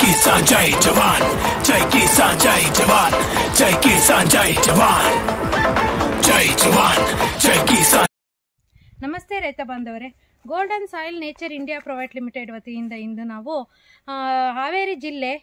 ಕಿಸಾನ್ ಜೈ ಜವಾನ್ ಜೈ ಕಿಸಾನ್ ಜೈ ಜವಾನ್ ಜೈ ಕಿಸಾನ್ ಜೈ ಜವಾನ್ ಜೈ ಜವಾನ್ ಜೈ ಕಿಸಾನ್ ನಮಸ್ತೆ ರೈತ ಬಾಂಧವರೇ golden soil nature India private limited ವತಿಯಿಂದ ಇಂದು ನಾವು ಆ, ಹಾವೇರಿ ಜಿಲ್ಲೆ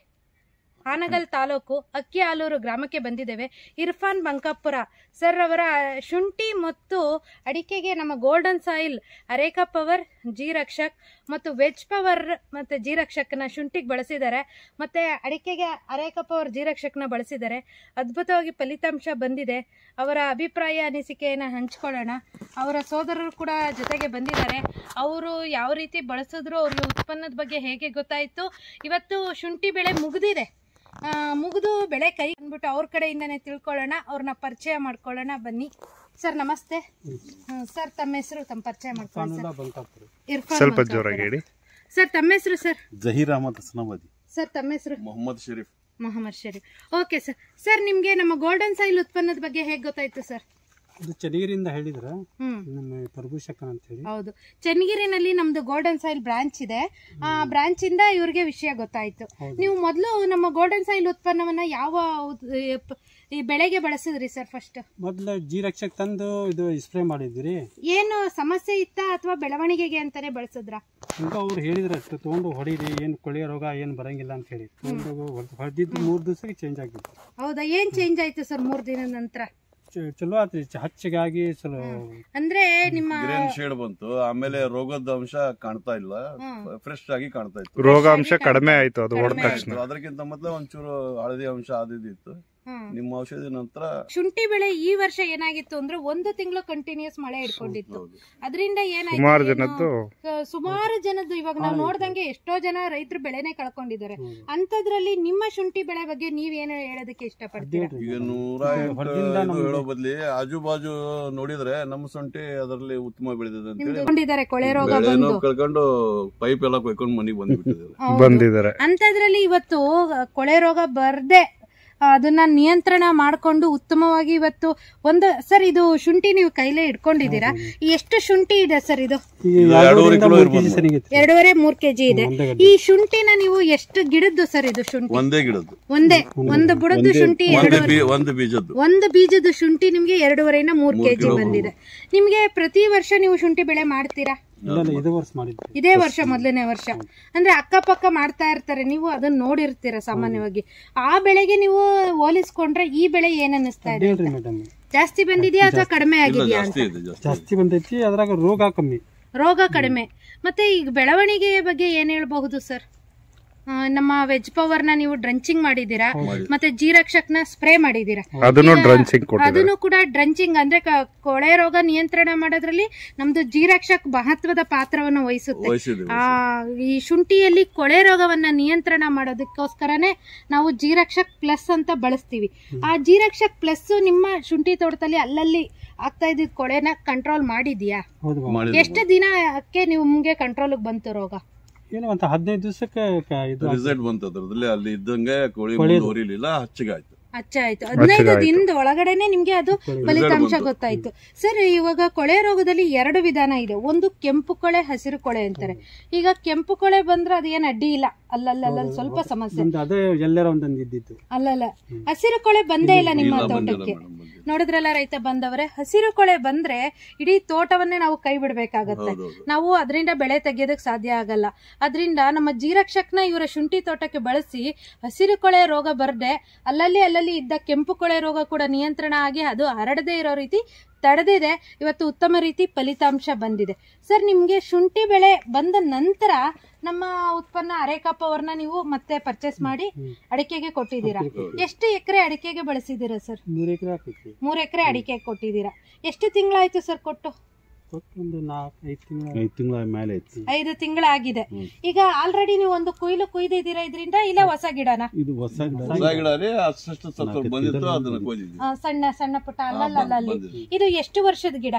ಹಾನಗಲ್ ತಾಲೂಕು ಅಕ್ಕಿಹಾಲೂರು ಗ್ರಾಮಕ್ಕೆ ಬಂದಿದ್ದೇವೆ ಇರ್ಫಾನ್ ಬಂಕಾಪುರ ಸರ್ ಅವರ ಶುಂಠಿ ಮತ್ತು ಅಡಿಕೆಗೆ ನಮ್ಮ golden soil areca power G Rakshak ಮತ್ತು ವೆಜ್ ಪವರ್ ಮತ್ತು ಜಿ ರಕ್ಷಕ್ನ ಶುಂಠಿಗೆ ಬಳಸಿದ್ದಾರೆ ಮತ್ತು ಅಡಿಕೆಗೆ ಅರೇಕಾ ಪವರ್ ಜಿ ರಕ್ಷಕ್ನ ಬಳಸಿದ್ದಾರೆ ಅದ್ಭುತವಾಗಿ ಫಲಿತಾಂಶ ಬಂದಿದೆ ಅವರ ಅಭಿಪ್ರಾಯ ಅನಿಸಿಕೆಯನ್ನು ಹಂಚ್ಕೊಳ್ಳೋಣ ಅವರ ಸೋದರರು ಕೂಡ ಜೊತೆಗೆ ಬಂದಿದ್ದಾರೆ ಅವರು ಯಾವ ರೀತಿ ಬಳಸಿದ್ರು ಅವ್ರಿಗೆ ಉತ್ಪನ್ನದ ಬಗ್ಗೆ ಹೇಗೆ ಗೊತ್ತಾಯಿತು ಇವತ್ತು ಶುಂಠಿ ಬೆಳೆ ಮುಗಿದಿದೆ ಆ, ಮುಗಿದು ಬೆಳೆ ಕೈ ಅಂದ್ಬಿಟ್ಟು ಅವ್ರ ಕಡೆಯಿಂದನೇ ತಿಳ್ಕೊಳ್ಳೋಣ ಅವ್ರನ್ನ ಪರಿಚಯ ಮಾಡ್ಕೊಳ್ಳೋಣ ಬನ್ನಿ ಸರ್ ನಮಸ್ತೆ ಹ್ಮ್, ಸರ್ ತಮ್ಮ ಹೆಸರು ತಮ್ಮ ಪರಿಚಯ ಮಾಡ್ಕೊಳ್ಳಿ ಸರ್ ಇರ್ಫಾನ್ ಸ್ವಲ್ಪ ಬಂಕಾಪುರ. ಜೋರಾಗಿ ಹೇಳಿ ಸರ್ ತಮ್ಮ ಹೆಸರು ಸರ್ ಜಹೀರ್ ಅಹಮದ್ ಹಸನಾಬಾದಿ ಸರ್ ತಮ್ಮ ಹೆಸರು Mohammed Sharif Mohammed Sharif okay sir sir ನಿಮಗೆ ನಮ್ಮ ಗೋಲ್ಡನ್ ಸಾಯಿಲ್ ಉತ್ಪನ್ನದ ಬಗ್ಗೆ ಹೇಗೆ ಗೊತ್ತಾಯ್ತು ಸರ್ ಇದು ಚನ್ನಗಿರಿಯಿಂದ ಹೇಳಿದ್ರ ಹ್ಮ್ ನಮ್ಮ ಪ್ರಭುಶಕನ್ ಅಂತ ಹೇಳಿ ಹೌದು ಚನ್ನಗಿರಿನಲ್ಲಿ ನಮ್ದು ಗೋಲ್ಡನ್ ಸಾಯಿಲ್ ಬ್ರಾಂಚ್ ಇದೆ ಆ ಬ್ರಾಂಚ್ ಇಂದ ಇವ್ರಿಗೆ ವಿಷಯ ಗೊತ್ತಾಯ್ತು ನೀವು ಮೊದಲು ನಮ್ಮ ಗೋಲ್ಡನ್ ಸಾಯಿಲ್ ಉತ್ಪನ್ನವನ್ನ ಯಾವ ಉತ್- ಈ ಪ- ಈ ಬೆಳೆಗೆ ಬಳಸಿದ್ರಿ ಸರ್ ಫಸ್ಟ್ ಮೊದ್ಲು ಜಿ ರಕ್ಷಕ್ ತಂದು ಇದು ಸ್ಪ್ರೇ ಮಾಡಿದ್ರಿ ಏನು ಸಮಸ್ಯೆ ಇತ್ತಾ ಅಥವಾ ಬೆಳವಣಿಗೆಗೆ ಅಂತಾನೆ ಬಳಸಿದ್ರ ಈಗ ಅವ್ರು ಹೇಳಿದ್ರ ಅಷ್ಟು ತೊಗೊಂಡು ಹೊಡೀರಿ ಏನು ಕೊಳೆಯ ರೋಗ ಏನು ಬರಂಗಿಲ್ಲ ಅಂತ ಹೇಳಿ ತೊಗೊಂಡು ಹೊಡೆದಿದ್ದು ಮೂರು ದಿವಸಕ್ಕೆ ಚೇಂಜ್ ಆಗಿತ್ತು ಹೌದಾ ಏನ್ ಚೇಂಜ್ ಆಯ್ತು ಸರ್ ಮೂರ್ ದಿನದ ನಂತರ ಚ- ಚಲೋ ಆತ್ರಿ ಚ- ಹಚ್ಚಗಾಗಿ ಚಲೋ ಅಂದ್ರೆ ನಿಮ್ಮ ಗ್ರೇನ್ ಶೇಡ್ ಬಂತು ಆಮೇಲೆ ರೋಗದ ಅಂಶ ಕಾಣ್ತಾ ಇಲ್ಲ ಫ್ರೆಶ್ ಆಗಿ ಕಾಣ್ತಾ ಇತ್ತು ರೋಗಾಂಶ ಕಡಿಮೆ ಆಯ್ತು ಅದು ಹೊಡೆದ ತಕ್ಷಣ ಅದಕ್ಕಿಂತ ಮೊದಲು ಒಂಚೂರು ಹಳದಿ ಅಂಶ ಆದಿತ್ತು ಹ್ಮ್. ನಿಮ್ಮ ಔಷಧಿ ನಂತರ ಶುಂಠಿ ಬೆಳೆ ಈ ವರ್ಷ ಏನಾಗಿತ್ತು ಅಂದ್ರೆ ಒಂದು ತಿಂಗಳು ಕಂಟಿನ್ಯೂಸ್ ಮಳೆ ಇಟ್ಕೊಂಡಿತ್ತು ಅದರಿಂದ ಏನಾಯ್ತು ಸುಮಾರು ಏನು, ಜನದ್ದು ಆ, ಸುಮಾರು ಜನದ್ದು ಇವಾಗ ನಾವು ನೋಡ್ದಂಗೆ ಎಷ್ಟೋ ಜನ ರೈತರು ಬೆಳೆನೇ ಕಳ್ಕೊಂಡಿದ್ದಾರೆ ಅಂತದ್ರಲ್ಲಿ ನಿಮ್ಮ ಶುಂಠಿ ಬೆಳೆ ಬಗ್ಗೆ ನೀವೇನು ಹೇಳೋದಕ್ಕೆ ಇಷ್ಟಪಡ್ತೀರಾ ಈಗ ನೂರ ಹೊರಗಿಂದ ಎಂಟು ನಮ್ಗೆ- ಹೇಳೋ ಬದ್ಲಿ ಆಜು ಬಾಜು ನೋಡಿದ್ರೆ ನಮ್ಮ ಸೊಂಟಿ ಅದರಲ್ಲಿ ಉತ್ತಮ ಬೆಳೆದಿದೆ ಅಂತ ನಿಮ್ದು ಹೇಳಿ ಕೊಂಡಿದ್ದಾರೆ ಕೊಳೆ ರೋಗ ಬೆಳೆನೂ ಬಂದು ಕಳ್ಕೊಂಡು ಪೈಪ್ ಎಲ್ಲ ಕೊಯ್ಕೊಂಡು ಮನೆಗೆ ಬಂದ್ಬಿಟ್ಟಿದ್ದಾರೆ ಹೌದು. ಬಂದಿದ್ದಾರೆ ಅಂತದ್ರಲ್ಲಿ ಇವತ್ತು ಆ, ಕೊಳೆ ರೋಗ ಬರ್ದೆ ಆ, ಅದನ್ನ ನಿಯಂತ್ರಣ ಮಾಡ್ಕೊಂಡು ಉತ್ತಮವಾಗಿ ಇವತ್ತು ಒಂದು ಸರ್ ಇದು ಶುಂಠಿ ನೀವು ಕೈಲೇ ಇಟ್ಕೊಂಡಿದ್ದೀರಾ ಈ ಎಷ್ಟು ಶುಂಠಿ ಇದೆ ಸರ್ ಇದು ಈಗ ಎರಡೂವರೆ ಎರಡೂವರೆಯಿಂದ ಕಿಲೋ ಮೂರು ಇರ್ಬೋದು. ಕೆಜಿ ಸರಿಗಿತ್ತು ಎರಡೂವರೆ ಮೂರ್ ಕೆಜಿ ಇದೆ ಒಂದೇ ಈ ಶುಂಠಿನ ನೀವು ಎಷ್ಟು ಗಿಡದ್ದು ಸರ್ ಇದು ಶುಂಠಿ ಒಂದೇ ಗಿಡದ್ದು ಒಂದೇ ಒಂದು ಬುಡದ್ದು ಶುಂಠಿ ಒಂದು ಎರಡೂವರೆ ಬೀ ಒಂದು ಬೀಜದ್ದು ಒಂದು ಬೀಜದ ಶುಂಠಿ ನಿಮ್ಗೆ ಎರಡೂವರೆಯಿಂದ ಮೂರ್ ಕೆಜಿ ಬಂದಿದೆ ನಿಮ್ಗೆ ಪ್ರತಿ ವರ್ಷ ನೀವು ಶುಂಠಿ ಬೆಳೆ ಮಾಡ್ತೀರಾ ಇಲ್ಲ ಇಲ್ಲ ಇದು ವರ್ಷ ಮಾಡಿದ್ವಿ ಇದೇ ವರ್ಷ ಮೊದಲನೇ ವರ್ಷ ಅಂದ್ರೆ ಅಕ್ಕಪಕ್ಕ ಮಾಡ್ತಾ ಇರ್ತಾರೆ ನೀವು ಅದನ್ನ ನೋಡಿರ್ತೀರ ಸಾಮಾನ್ಯವಾಗಿ ಆ ಬೆಳೆಗೆ ನೀವು ಹೋಲಿಸ್ಕೊಂಡ್ರೆ ಈ ಬೆಳೆ ಏನ್ ಅನ್ನಿಸ್ತಾ ಇದೆ ಹೇಳ್ರಿ ಮೇಡಮ್ ಜಾಸ್ತಿ ಬಂದಿದ್ಯಾ ಅಥವಾ ಕಡಿಮೆ ಆಗಿದ್ಯಾ ಅಂತ ಜಾಸ್ತಿ ಇದೆ ಜಾಸ್ತಿ ಜಾಸ್ತಿ ಬಂದೈತಿ ಅದ್ರಾಗ ರೋಗ ಕಮ್ಮಿ ರೋಗ ಕಡಿಮೆ ಮತ್ತೆ ಈಗ ಬೆಳವಣಿಗೆಯ ಬಗ್ಗೆ ಏನ್ ಹೇಳ್ಬಹುದು ಸರ್ ಆ, ನಮ್ಮ ವೆಜ್ ಪವರ್ ನ ನೀವು ಡ್ರಂಚಿಂಗ್ ಮಾಡಿದೀರಾ ಮತ್ತೆ ಜೀರಕ್ಷಕ್ನ ಸ್ಪ್ರೇ ಮಾಡಿದೀರಾ ಅದನ್ನು ಈಗ ಡ್ರಂಚಿಂಗ್ ಕೊಟ್ಟಿದ್ದಾರೆ ಅದನ್ನು ಕೂಡ ಡ್ರಂಚಿಂಗ್ ಅಂದ್ರೆ ಕ- ಕೊಳೆ ರೋಗ ನಿಯಂತ್ರಣ ಮಾಡೋದ್ರಲ್ಲಿ ನಮ್ದು ಜೀರಕ್ಷಕ್ ಮಹತ್ವದ ಪಾತ್ರವನ್ನು ವಹಿಸುತ್ತೆ ವಹಿಸಿದ್ವಿ ಆ ಈ ಶುಂಠಿಯಲ್ಲಿ ಕೊಳೆ ರೋಗವನ್ನ ನಿಯಂತ್ರಣ ಮಾಡೋದಕ್ಕೋಸ್ಕರನೇ ನಾವು ಜೀರಕ್ಷಕ್ ಪ್ಲಸ್ ಅಂತ ಬಳಸ್ತೀವಿ ಆ ಜೀರಕ್ಷಕ್ ಪ್ಲಸ್ ನಿಮ್ಮ ಶುಂಠಿ ತೋಟದಲ್ಲಿ ಅಲ್ಲಲ್ಲಿ ಆಗ್ತಾ ಇದ್ದಿದ್ ಕೊಳೆನ ಕಂಟ್ರೋಲ್ ಮಾಡಿದ್ಯಾ ಹೌದು ಬಾ. ಮಾಡಿದ್ವಿ ಎಷ್ಟು ದಿನಕ್ಕೆ ನಿಮ್ಗೆ ಕಂಟ್ರೋಲ್ ಬಂತು ರೋಗ ಏನು ಅಂತ ಹದಿನೈದು ದಿವಸಕ್ಕೆ ಕ- ಇದು ರಿಸಲ್ಟ್ ಬಂತು ಅದ್ರದಲ್ಲಿ ಅಲ್ಲಿ ಇದ್ದಂಗೆ ಕೋಳಿ ಕೊಳೆದು. ಹೊರಿಲಿಲ್ಲ ಹಚ್ಚಿಗೆ ಆಯ್ತು ಅಚ್ಚ ಆಯ್ತು ಹದಿನೈದು ಆಯ್ತು. ದಿನದ ಒಳಗಡೆನೆ ನಿಮ್ಗೆ ಅದು ಫಲಿತಾಂಶ ಬಂತು. ಗೊತ್ತಾಯ್ತು ಸರ್ ಇವಾಗ ಕೊಳೆ ರೋಗದಲ್ಲಿ ಎರಡು ವಿಧಾನ ಇದೆ ಒಂದು ಕೆಂಪು ಕೊಳೆ ಹಸಿರು ಕೊಳೆ ಅಂತಾರೆ ಈಗ ಕೆಂಪು ಕೊಳೆ ಬಂದ್ರೆ ಅದೇನ್ ಅಡ್ಡಿ ಇಲ್ಲ ಅಲ್ಲಲ್ಲ ಸ್ವಲ್ಪ ಸಮಸ್ಯೆ ನಮ್ದು ಅದೇ ಎಲ್ಲರ ಒಂದೊಂದು ಇದ್ದಿತ್ತು ಅಲ್ಲಲ್ಲ ಹಸಿರು ಕೊಳೆ ಬಂದೇ ಇಲ್ಲ ನಿಮ್ಮ ಇಲ್ಲ ಬಂದಿಲ್ಲ ತೋಟಕ್ಕೆ ಮೇಡಮ್ ಬಂದಿಲ್ಲ ನೋಡಿದ್ರಲ್ಲ ರೈತ ಬಂದವರೇ ಹಸಿರು ಕೊಳೆ ಬಂದ್ರೆ ಇಡೀ ತೋಟವನ್ನೇ ನಾವು ಕೈ ಬಿಡ್ಬೇಕಾಗತ್ತೆ ಹೌದೌದು ನಾವು ಅದರಿಂದ ಬೆಳೆ ತೆಗೆಯೋದಕ್ಕೆ ಸಾಧ್ಯ ಆಗಲ್ಲ ಅದರಿಂದ ನಮ್ಮ ಜೀರಕ್ಷಕ್ನ ಇವರ ಶುಂಠಿ ತೋಟಕ್ಕೆ ಬಳಸಿ ಹಸಿರು ಕೊಳೆ ರೋಗ ಬರದೆ ಅಲ್ಲಲ್ಲಿ ಅಲ್ಲಲ್ಲಿ ಇದ್ದ ಕೆಂಪು ಕೊಳೆ ರೋಗ ಕೂಡ ನಿಯಂತ್ರಣ ಆಗಿ ಅದು ಹರಡದೇ ಇರೋ ರೀತಿ ತಡೆದಿದೆ ಇವತ್ತು ಉತ್ತಮ ರೀತಿ ಫಲಿತಾಂಶ ಬಂದಿದೆ ಸರ್ ನಿಮ್ಗೆ ಶುಂಠಿ ಬೆಳೆ ಬಂದ ನಂತರ ನಮ್ಮ ಉತ್ಪನ್ನ ಅರೇಕಾ ಪವರ್ನ ನೀವು ಮತ್ತೆ ಪರ್ಚೇಸ್ ಮಾಡಿ ಅಡಿಕೆಗೆ ಕೊಟ್ಟಿದ್ದೀರಾ ಎಷ್ಟು ಎಕರೆ ಅಡಿಕೆಗೆ ಬಳಸಿದ್ದೀರಾ ಸರ್ ಮೂರು ಎಕರೆ ಹಾಕೈತಿ ಮೂರ್ ಎಕರೆ ಅಡಿಕೆ ಕೊಟ್ಟಿದ್ದೀರಾ ಎಷ್ಟು ತಿಂಗಳಾಯ್ತು ಸರ್ ಕೊಟ್ಟು ಕೊಟ್ಟು ಒಂದು ನಾಲ್ಕು ಐದು ತಿಂಗಳು ಐದು ತಿಂಗಳ ಮೇಲೆ ಐತಿ ಐದು ತಿಂಗಳಾಗಿದೆ ಈಗ ಆಲ್ರೆಡಿ ನೀವು ಒಂದು ಕೊಯ್ಲು ಕೊಯ್ದಿದ್ದೀರಾ ಇದರಿಂದ ಇಲ್ಲ ಹೊಸ ಗಿಡನ ಇದು ಹೊಸ ಹೊಸ ಗಿಡ ರೀ ಅಷ್ಟು ಸ್ವಲ್ಪ ಬಂದಿತ್ತು ಅದನ್ನ ಕೊಯ್ದಿದ್ವಿ ಆ, ಸಣ್ಣ ಸಣ್ಣ ಪುಟ್ಟ ಅಲ್ಲಲ್ಲ ಅಲ್ಲಿ ಬಂದಿದೆ. ಇದು ಎಷ್ಟು ವರ್ಷದ ಗಿಡ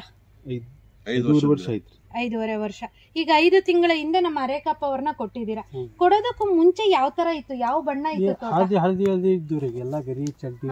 ಐದು ವರ್ಷ ಆಯ್ತು ಐದೂವರೆ ವರ್ಷ ಈಗ ಐದು ತಿಂಗಳ ಹಿಂದೆ ನಮ್ಮ ಅರೇಕಪ್ಪ ಅವ್ರನ್ನ ಕೊಟ್ಟಿದ್ದೀರಾ ಕೊಡೋದಕ್ಕೂ ಮುಂಚೆ ಯಾವ ತರ ಇತ್ತು ಯಾವ ಬಣ್ಣ ಇತ್ತು ತೋಟ ಹಳದಿ ಹಳದಿ ಹಳದಿ ಇದ್ದು ರೀ ಎಲ್ಲ ಗರಿ ಚಡ್ಡಿ ಹಾ.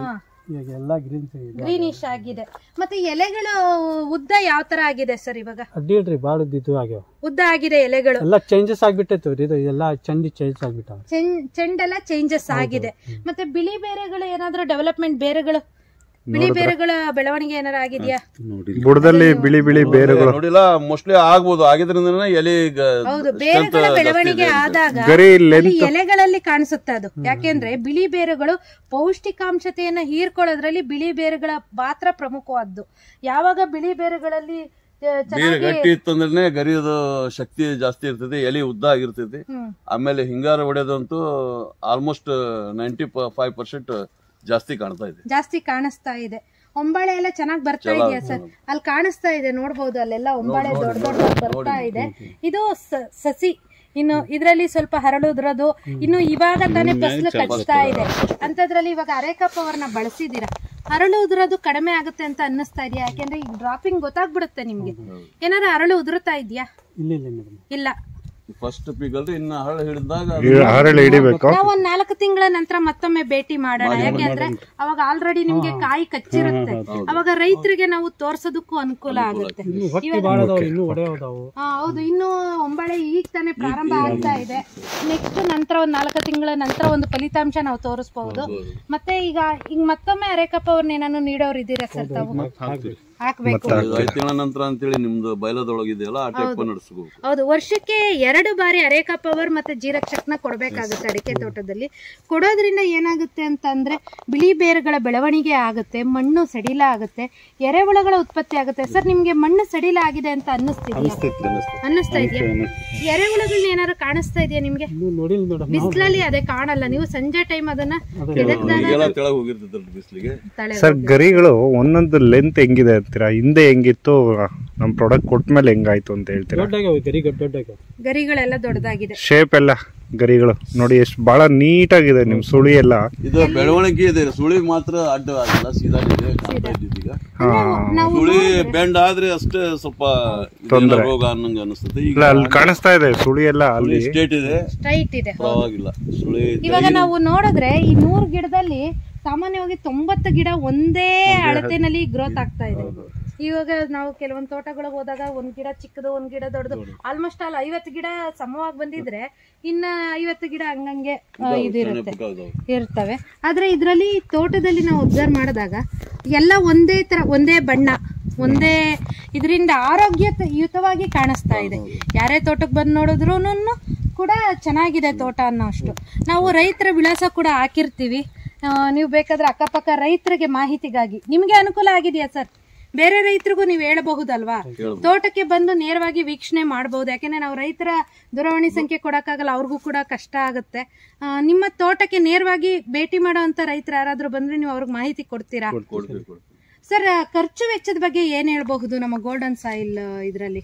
ಇವಾಗ ಎಲ್ಲ ಗ್ರೀನ್ಸ್ ಇದೆ ಗ್ರೀನಿಶ್ ಆಗಿದೆ ಮತ್ತೆ ಎಲೆಗಳು ಉದ್ದ ಯಾವ ತರ ಆಗಿದೆ ಸರ್ ಇವಾಗ ಅಡ್ಡಿ ಇಲ್ರಿ ಭಾಳ ಇದ್ದಿದ್ದು ಆಗ್ಯಾವ ಉದ್ದ ಆಗಿದೆ ಎಲೆಗಳು ಎಲ್ಲ ಚೇಂಜಸ್ ಆಗ್ಬಿಟ್ಟೈತೆ ಇದು ಎಲ್ಲ ಚಂಡಿ ಚೇಂಜ್ ಆಗ್ಬಿಟ್ಟಾವ ಚೆಂ- ಚೆಂಡೆಲ್ಲ ಚೇಂಜಸ್ ಆಗಿದೆ ಮತ್ತೆ ಬಿಳಿ ಬೇರೆಗಳು ಏನಾದ್ರೂ ಡೆವಲಪ್ಮೆಂಟ್ ಬೇರೆಗಳು ಬಿಳಿ ಬೇರೆಗಳ ಬೆಳವಣಿಗೆ ಏನಾರ ಆಗಿದ್ಯಾ ಬುಡದಲ್ಲಿ ಬಿಳಿ ಬಿಳಿ ಬೇರುಗಳು ನೋಡಿಲ್ಲ ಮೋಸ್ಟ್ಲಿ ಆಗ್ಬೋದು ಆಗಿದ್ರಿಂದ ಎಲೆ ಈಗ ಹೌದು strength ಬೇರುಗಳ ಜಾಸ್ತಿ ಬೆಳವಣಿಗೆ ಇದೆ ಅಂತ. ಆದಾಗ ಗರಿ ಅಲ್ಲಿ ಲೆಂತ್ ಎಲೆಗಳಲ್ಲಿ ಕಾಣಿಸುತ್ತೆ ಅದು ಯಾಕೆಂದ್ರೆ ಬಿಳಿ ಬೇರುಗಳು ಪೌಷ್ಟಿಕಾಂಶತೆಯನ್ನ ಹೀರ್ಕೊಳ್ಳೋದ್ರಲ್ಲಿ ಬಿಳಿ ಬೇರುಗಳ ಪಾತ್ರ ಪ್ರಮುಖವಾದ್ದು ಯಾವಾಗ ಬಿಳಿ ಬೇರುಗಳಲ್ಲಿ ಆ, ಬೇರೆ ಚೆನ್ನಾಗಿ ಗಟ್ಟಿ ಇತ್ತಂದ್ರೆ ಗರಿಯದ ಶಕ್ತಿ ಜಾಸ್ತಿ ಇರ್ತದೆ ಎಲೆ ಉದ್ದ ಆಗಿರ್ತೈತಿ ಹ್ಮ್ ಆಮೇಲೆ ಹಿಂಗಾರ ಹೊಡೆಯೋದಂತೂ ಆಲ್ಮೋಸ್ಟ್ ನೈಂಟಿ ಫೈವ್ ಪರ್ಸೆಂಟ್ ಜಾಸ್ತಿ ಕಾಣ್ತಾ ಇದೆ ಜಾಸ್ತಿ ಕಾಣಿಸ್ತಾ ಇದೆ ಒಂಬಾಳೆ ಎಲ್ಲ ಚೆನ್ನಾಗಿ ಬರ್ತಾ ಇದೆಯಾ ಸರ್ ಅಲ್ಲಿ ಕಾಣಿಸ್ತಾ ಇದೆ ನೋಡ್ಬೋದು ಅಲ್ಲೆಲ್ಲ ಒಂಬಾಳೆ ದೊಡ್ಡ ದೊಡ್ಡ ಬರ್ತಾ ಇದೆ ಇದು ಸ- ಸಸಿ ಇನ್ನು ಇದರಲ್ಲಿ ಸ್ವಲ್ಪ ಹರಳುದ್ರದು ಇನ್ನು ಇವಾಗ ತಾನೇ ಫಸಲು ಕಚ್ತಾ ಇದೆ ಅಂತದ್ರಲ್ಲಿ ಇವಾಗ ಅರೇಕಾ ಪವರ್ನ ಬಳಸಿದೀರಾ ಹರಳು ಉದುರೋದು ಕಡಿಮೆ ಆಗುತ್ತೆ ಅಂತ ಅನ್ನಿಸ್ತಾ ಇದೆಯಾ ಯಾಕೆಂದ್ರೆ ಈಗ ಡ್ರಾಪಿಂಗ್ ಗೊತ್ತಾಗ್ಬಿಡುತ್ತೆ ನಿಮ್ಗೆ ಏನಾರ ಹರಳು ಉದುರುತ್ತಾ ಇದೆಯಾ ಇಲ್ಲ ಇಲ್ಲ ಮೇಡಮ್ ಇಲ್ಲ ಫಸ್ಟ್ ಪೀಗಲ್ರಿ ಇನ್ನ ಹಳ್ಳ ಹಿಡಿದಾಗ ಹರಳು ಹಿಡಿಬೇಕು ನಾವು ಒಂದ್ ನಾಲ್ಕು ತಿಂಗಳ ನಂತರ ಮತ್ತೊಮ್ಮೆ ಭೇಟಿ ಮಾಡೋಣ ಯಾಕೆಂದ್ರೆ ಅವಾಗ ಆಲ್ರೆಡಿ ನಿಮ್ಗೆ ಕಾಯಿ ಕಚ್ಚಿರುತ್ತೆ ಅವಾಗ ರೈತರಿಗೆ ನಾವು ತೋರ್ಸೋದಕ್ಕೂ ಅನುಕೂಲ ಆಗುತ್ತೆ ಹೊಟ್ಟಿ ಭಾಳ ಅದಾವ ಇನ್ನೂ ಒಡೆಯದಾವು ಆ, ಹೌದು ಇನ್ನು ಒಂಬಳೆ ಈಗ ತಾನೇ ಪ್ರಾರಂಭ ಆಗ್ತಾ ಇದೆ ನೆಕ್ಸ್ಟ್ ನಂತರ ಒಂದ್ ನಾಲ್ಕು ತಿಂಗಳ ನಂತರ ಒಂದು ಫಲಿತಾಂಶ ನಾವು ತೋರಿಸಬಹುದು ಮತ್ತೆ ಈಗ ಈಗ ಮತ್ತೊಮ್ಮೆ ಅರೇಕಪ್ಪ ಅವ್ರನ್ನ ಏನಾನು ನೀಡೋರು ಇದ್ದೀರಾ ಸರ್ ತಾವು ಹಾಕ್ಬೇಕು ಐದು ತಿಂಗಳ ನಂತರ ಅಂತೇಳಿ ನಿಮ್ದು ಬಯಲದೊಳಗಿದೆಯಲ್ಲ ಆ ಟೈಪ್ ನಡೆಸ್ಬೇಕು ಹೌದು ವರ್ಷಕ್ಕೆ ಎರಡು ಬಾರಿ ಅರೇಕಾ ಪವರ್ ಮತ್ತೆ ಜೀರಕ್ಷಕ್ನ ಕೊಡಬೇಕಾಗುತ್ತೆ ಅಡಿಕೆ ತೋಟದಲ್ಲಿ ಕೊಡೋದ್ರಿಂದ ಏನಾಗುತ್ತೆ ಅಂತ ಅಂದ್ರೆ ಬಿಳಿ ಬೇರುಗಳ ಬೆಳವಣಿಗೆ ಆಗುತ್ತೆ ಮಣ್ಣು ಸಡಿಲ ಆಗುತ್ತೆ ಎರೆಹುಳಗಳ ಉತ್ಪತ್ತಿ ಆಗುತ್ತೆ ಸರ್ ನಿಮ್ಗೆ ಮಣ್ಣು ಸಡಿಲ ಆಗಿದೆ ಅಂತ ಅನ್ನಿಸ್ತಿದ್ಯಾ ಅನ್ನಿಸ್ತಾ ಇದೆಯಾ ಎರೆಹುಳಗಳನ್ನ ಏನಾದ್ರು ಕಾಣಿಸ್ತಾ ಇದೆಯಾ ನಿಮ್ಗೆ ಇನ್ನೂ ನೋಡಿಲ್ಲ ಮೇಡಮ್ ಬಿಸಿಲಲ್ಲಿ ಅದೇ ಕಾಣಲ್ಲ ನೀವು ಸಂಜೆ ಟೈಮ್ ಅದನ್ನ ಎದಕ್ದಾಗ ಈಗೆಲ್ಲ ತೆಳಗ್ ಹೋಗಿರ್ತೈತಲ್ರಿ ಬಿಸಿಲಿಗೆ ತಳೆ ಸರ್ ಗರಿಗಳು ಒಂದೊಂದು ಲೆಂತ್ ಹೆಂಗಿದೆ ಅಂತೀರಾ ಹಿಂದೆ ಹೆಂಗಿತ್ತು ನಮ್ ಪ್ರಾಡಕ್ಟ್ ಕೊಟ್ಮೇಲೆ ಹೆಂಗಾಯ್ತು ಅಂತ ಹೇಳ್ತೀರಾ ದೊಡ್ಡ ಆಗ್ಯಾವ ಗರಿ ದೊಡ್ಡ ಆಗ್ಯಾವ ಗರಿಗಳೆಲ್ಲ ದೊಡ್ಡದಾಗಿದೆ ಶೇಪ್ ಎಲ್ಲ ಗರಿಗಳು ನೋಡಿ ಎಷ್ಟು ಬಹಳ ನೀಟಾಗಿದೆ ನಿಮ್ ಸುಳಿ ಎಲ್ಲ ಇದು ಬೆಳವಣಿಗೆ ಇದೆ ಸುಳಿ ಮಾತ್ರ ಅಡ್ಡ ಆಗಲ್ಲ ಸೀದಾ ಇದೆ ಕಾಣ್ತಾ ಇದ್ದಿದ್ದು ಈಗ ಹಾ ನಾವು ಸುಳಿ ಬೆಂಡ್ ಆದ್ರೆ ಅಷ್ಟೇ ಸ್ವಲ್ಪ ಇದೇನೋ ರೋಗ ಅನ್ನಂಗ ಅನಿಸ್ತದೆ ಈಗ ಇಲ್ಲ ಅಲ್ಲಿ ಕಾಣಿಸ್ತಾ ಇದೆ ಸುಳಿ ಎಲ್ಲ ಅಲ್ಲಿ ಸ್ಟೇಟ್ ಇದೆ ಸ್ಟ್ರೈಟ್ ಇದೆ ಪರವಾಗಿಲ್ಲ ಸುಳಿ ಇವಾಗ ನಾವು ನೋಡಿದ್ರೆ ಈ ನೂರು ಗಿಡದಲ್ಲಿ ಸಾಮಾನ್ಯವಾಗಿ ತೊಂಬತ್ತು ಗಿಡ ಒಂದೇ ಅಳತೆನಲ್ಲಿ ಗ್ರೋತ್ ಆಗ್ತಾ ಇದೆ ಇವಾಗ ನಾವು ಕೆಲವೊಂದು ತೋಟಗಳಿಗೆ ಹೋದಾಗ ಒಂದ್ ಗಿಡ ಚಿಕ್ಕದು ಒಂದ್ ಗಿಡ ದೊಡ್ಡದು ಆಲ್ಮೋಸ್ಟ್ ಅಲ್ಲಿ ಐವತ್ತು ಗಿಡ ಸಮವಾಗಿ ಬಂದಿದ್ರೆ ಇನ್ನ ಐವತ್ತು ಗಿಡ ಹಂಗಂಗೆ ಆ, ಇದಿರುತ್ತೆ ಇರ್ತವೆ ಆದ್ರೆ ಇದರಲ್ಲಿ ತೋಟದಲ್ಲಿ ನಾವು ಒಬ್ಸರ್ವ್ ಮಾಡಿದಾಗ ಎಲ್ಲ ಒಂದೇ ತರ ಒಂದೇ ಬಣ್ಣ ಒಂದೇ ಇದರಿಂದ ಆರೋಗ್ಯಯುತವಾಗಿ ಕಾಣಿಸ್ತಾ ಇದೆ ಯಾರೇ ತೋಟಕ್ಕೆ ಬಂದು ನೋಡಿದ್ರು ಕೂಡ ಚೆನ್ನಾಗಿದೆ ತೋಟ ಅನ್ನೋ ಅಷ್ಟು ನಾವು ರೈತರ ವಿಳಾಸ ಕೂಡ ಹಾಕಿರ್ತೀವಿ ಆ, ನೀವು ಬೇಕಾದ್ರೆ ಅಕ್ಕಪಕ್ಕ ರೈತರಿಗೆ ಮಾಹಿತಿಗಾಗಿ ನಿಮ್ಗೆ ಅನುಕೂಲ ಆಗಿದೆಯಾ ಸರ್ ಬೇರೆ ರೈತರಿಗೂ ನೀವು ಹೇಳಬಹುದಲ್ವಾ ತೋಟಕ್ಕೆ ಬಂದು ನೇರವಾಗಿ ವೀಕ್ಷಣೆ ಮಾಡಬಹುದು ಯಾಕೆಂದ್ರೆ ನಾವು ರೈತರ ದೂರವಾಣಿ ಸಂಖ್ಯೆ ಕೊಡಕ್ಕಾಗಲ್ಲ ಅವ್ರಿಗೂ ಕೂಡ ಕಷ್ಟ ಆಗುತ್ತೆ ಆ, ನಿಮ್ಮ ತೋಟಕ್ಕೆ ನೇರವಾಗಿ ಭೇಟಿ ಮಾಡುವಂತ ರೈತರು ಯಾರಾದ್ರೂ ಬಂದ್ರೆ ನೀವು ಅವ್ರಿಗೆ ಮಾಹಿತಿ ಕೊಡ್ತೀರಾ ಕೊಡ್ಬೇಕು ಸರ್ ಖರ್ಚು ವೆಚ್ಚದ ಬಗ್ಗೆ ಏನ್ ಹೇಳ್ಬಹುದು ನಮ್ಮ ಗೋಲ್ಡನ್ ಸಾಯಿಲ್ ಇದರಲ್ಲಿ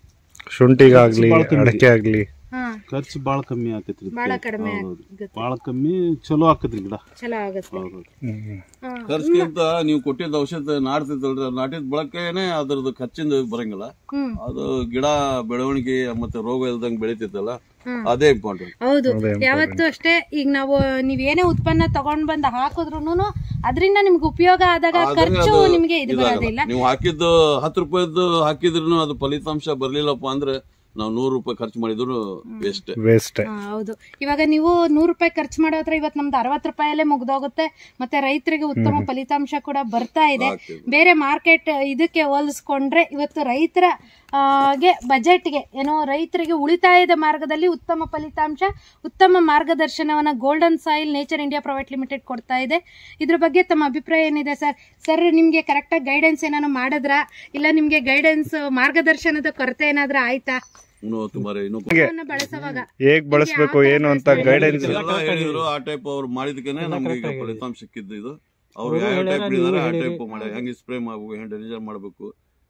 ಶುಂಠಿಗಾಗ್ಲಿ ಅಡಕೆ ಆಗ್ಲಿ ಹಾ ಖರ್ಚು ಭಾಳ ಕಮ್ಮಿ ಆಕೈತ್ರಿ ಇದಕ್ಕೆ. ಬಹಳ ಕಡಿಮೆ ಹೌದು. ಆಗುತ್ತೆ ಭಾಳ ಕಮ್ಮಿ ಚಲೋ ಆಕತ್ರಿ ಗಿಡ ಚಲೋ ಆಗುತ್ತೆ ಹ್ಮ್. ಹಾ. ಖರ್ಚಿಗಿಂತ ನೀವು ಕೊಟ್ಟಿದ್ದ ಔಷಧ ನಾಡ್ತಿದ್ದಲ್ರಿ ಅದು ನಾಟಿದ ಬಳಕೆನೆ ಅದ್ರದ್ದು ಖರ್ಚಿಂದ ಬರಂಗಿಲ್ಲ ಹ್ಮ್ ಅದು ಗಿಡ ಬೆಳವಣಿಗೆ ಮತ್ತೆ ರೋಗ ಇಲ್ದಂಗ್ ಬೆಳಿತೈತಲ್ಲ ಹ್ಮ್. ಅದೇ ಇಂಪಾರ್ಟೆಂಟ್ ಹೌದು ಯಾವತ್ತೂ ಅಷ್ಟೇ ಈಗ ನಾವು ನೀವೇನೇ ಉತ್ಪನ್ನ ತಗೊಂಡ್ ಬಂದ್ ಹಾಕಿದ್ರು ಅದರಿಂದ ನಿಮ್ಗೆ ಉಪಯೋಗ ಆದಾಗ ಖರ್ಚು ನಿಮ್ಗೆ ಇದು ಬರೋದಿಲ್ಲ ನೀವು ಹಾಕಿದ್ದು ಹತ್ತು ರೂಪಾಯಿದ್ದು ಹಾಕಿದ್ರು ಅದು ಫಲಿತಾಂಶ ಬರ್ಲಿಲ್ಲಪ್ಪ ಅಂದ್ರೆ ನಾವು ನೂರು ರೂಪಾಯಿ ಖರ್ಚು ಮಾಡಿದ್ರು ವೇಸ್ಟ್ ವೇಸ್ಟ್ ಹಾ, ಹೌದು ಇವಾಗ ನೀವು ನೂರು ರೂಪಾಯಿ ಖರ್ಚು ಮಾಡೋ ಹತ್ರ ಇವತ್ತು ನಮ್ದು ಅರವತ್ತು ರೂಪಾಯಲ್ಲೇ ಮುಗ್ದೋಗುತ್ತೆ ಮತ್ತೆ ರೈತರಿಗೆ ಉತ್ತಮ ಫಲಿತಾಂಶ ಕೂಡ ಬರ್ತಾ ಇದೆ ಬೇರೆ ಮಾರ್ಕೆಟ್ ಇದಕ್ಕೆ ಹೋಲಿಸ್ಕೊಂಡ್ರೆ ಇವತ್ತು ರೈತರ ಆ, ಗೆ ಬಜೆಟ್ಗೆ ಏನೋ ರೈತರಿಗೆ ಉಳಿತಾಯದ ಮಾರ್ಗದಲ್ಲಿ ಉತ್ತಮ ಫಲಿತಾಂಶ ಉತ್ತಮ ಮಾರ್ಗದರ್ಶನವನ್ನ golden soil nature India private limited ಕೊಡ್ತಾ ಇದೆ ಇದ್ರ ಬಗ್ಗೆ ತಮ್ಮ ಅಭಿಪ್ರಾಯ ಏನಿದೆ ಸರ್ ಸರ್ ನಿಮ್ಗೆ ಕರೆಕ್ಟಾಗಿ ಗೈಡೆನ್ಸ್ ಏನಾದ್ರು ಮಾಡಿದ್ರಾ ಇಲ್ಲ ನಿಮ್ಗೆ ಗೈಡೆನ್ಸ್ ಮಾರ್ಗದರ್ಶನದ ಕೊರತೆ ಏನಾದ್ರೂ ಆಯ್ತಾ ತುಂಬಾ ಇನ್ನು ಅದನ್ನ ಬಳಸುವಾಗ ಹೇಗ್ ಬಳಸ್ಬೇಕು ಏನು ಅಂತ ಗೈಡೆನ್ಸ್ ಎಲ್ಲ ಹೇಳಿದ್ರು ಆ ಟೈಪ್ ಅವ್ರು ಮಾಡಿದಕ್ಕೇನೆ ನಮ್ಗೆ ಈಗ ಫಲಿತಾಂಶ ಸಿಕ್ಕಿದ್ದು ಇದು ಅವ್ರು ಯಾವ ಟೈಪ್ ಹೇಳಿದಾರೆ ಆ ಟೈಪ್ ಮಾಡಿ ಹೆಂಗೆ ಸ್ಪ್ರೇ ಮಾಡ್ಬೇಕು ಹೆಂಗೆ ಡೆಲಿಜರ್ ಮಾಡ್ಬೇಕು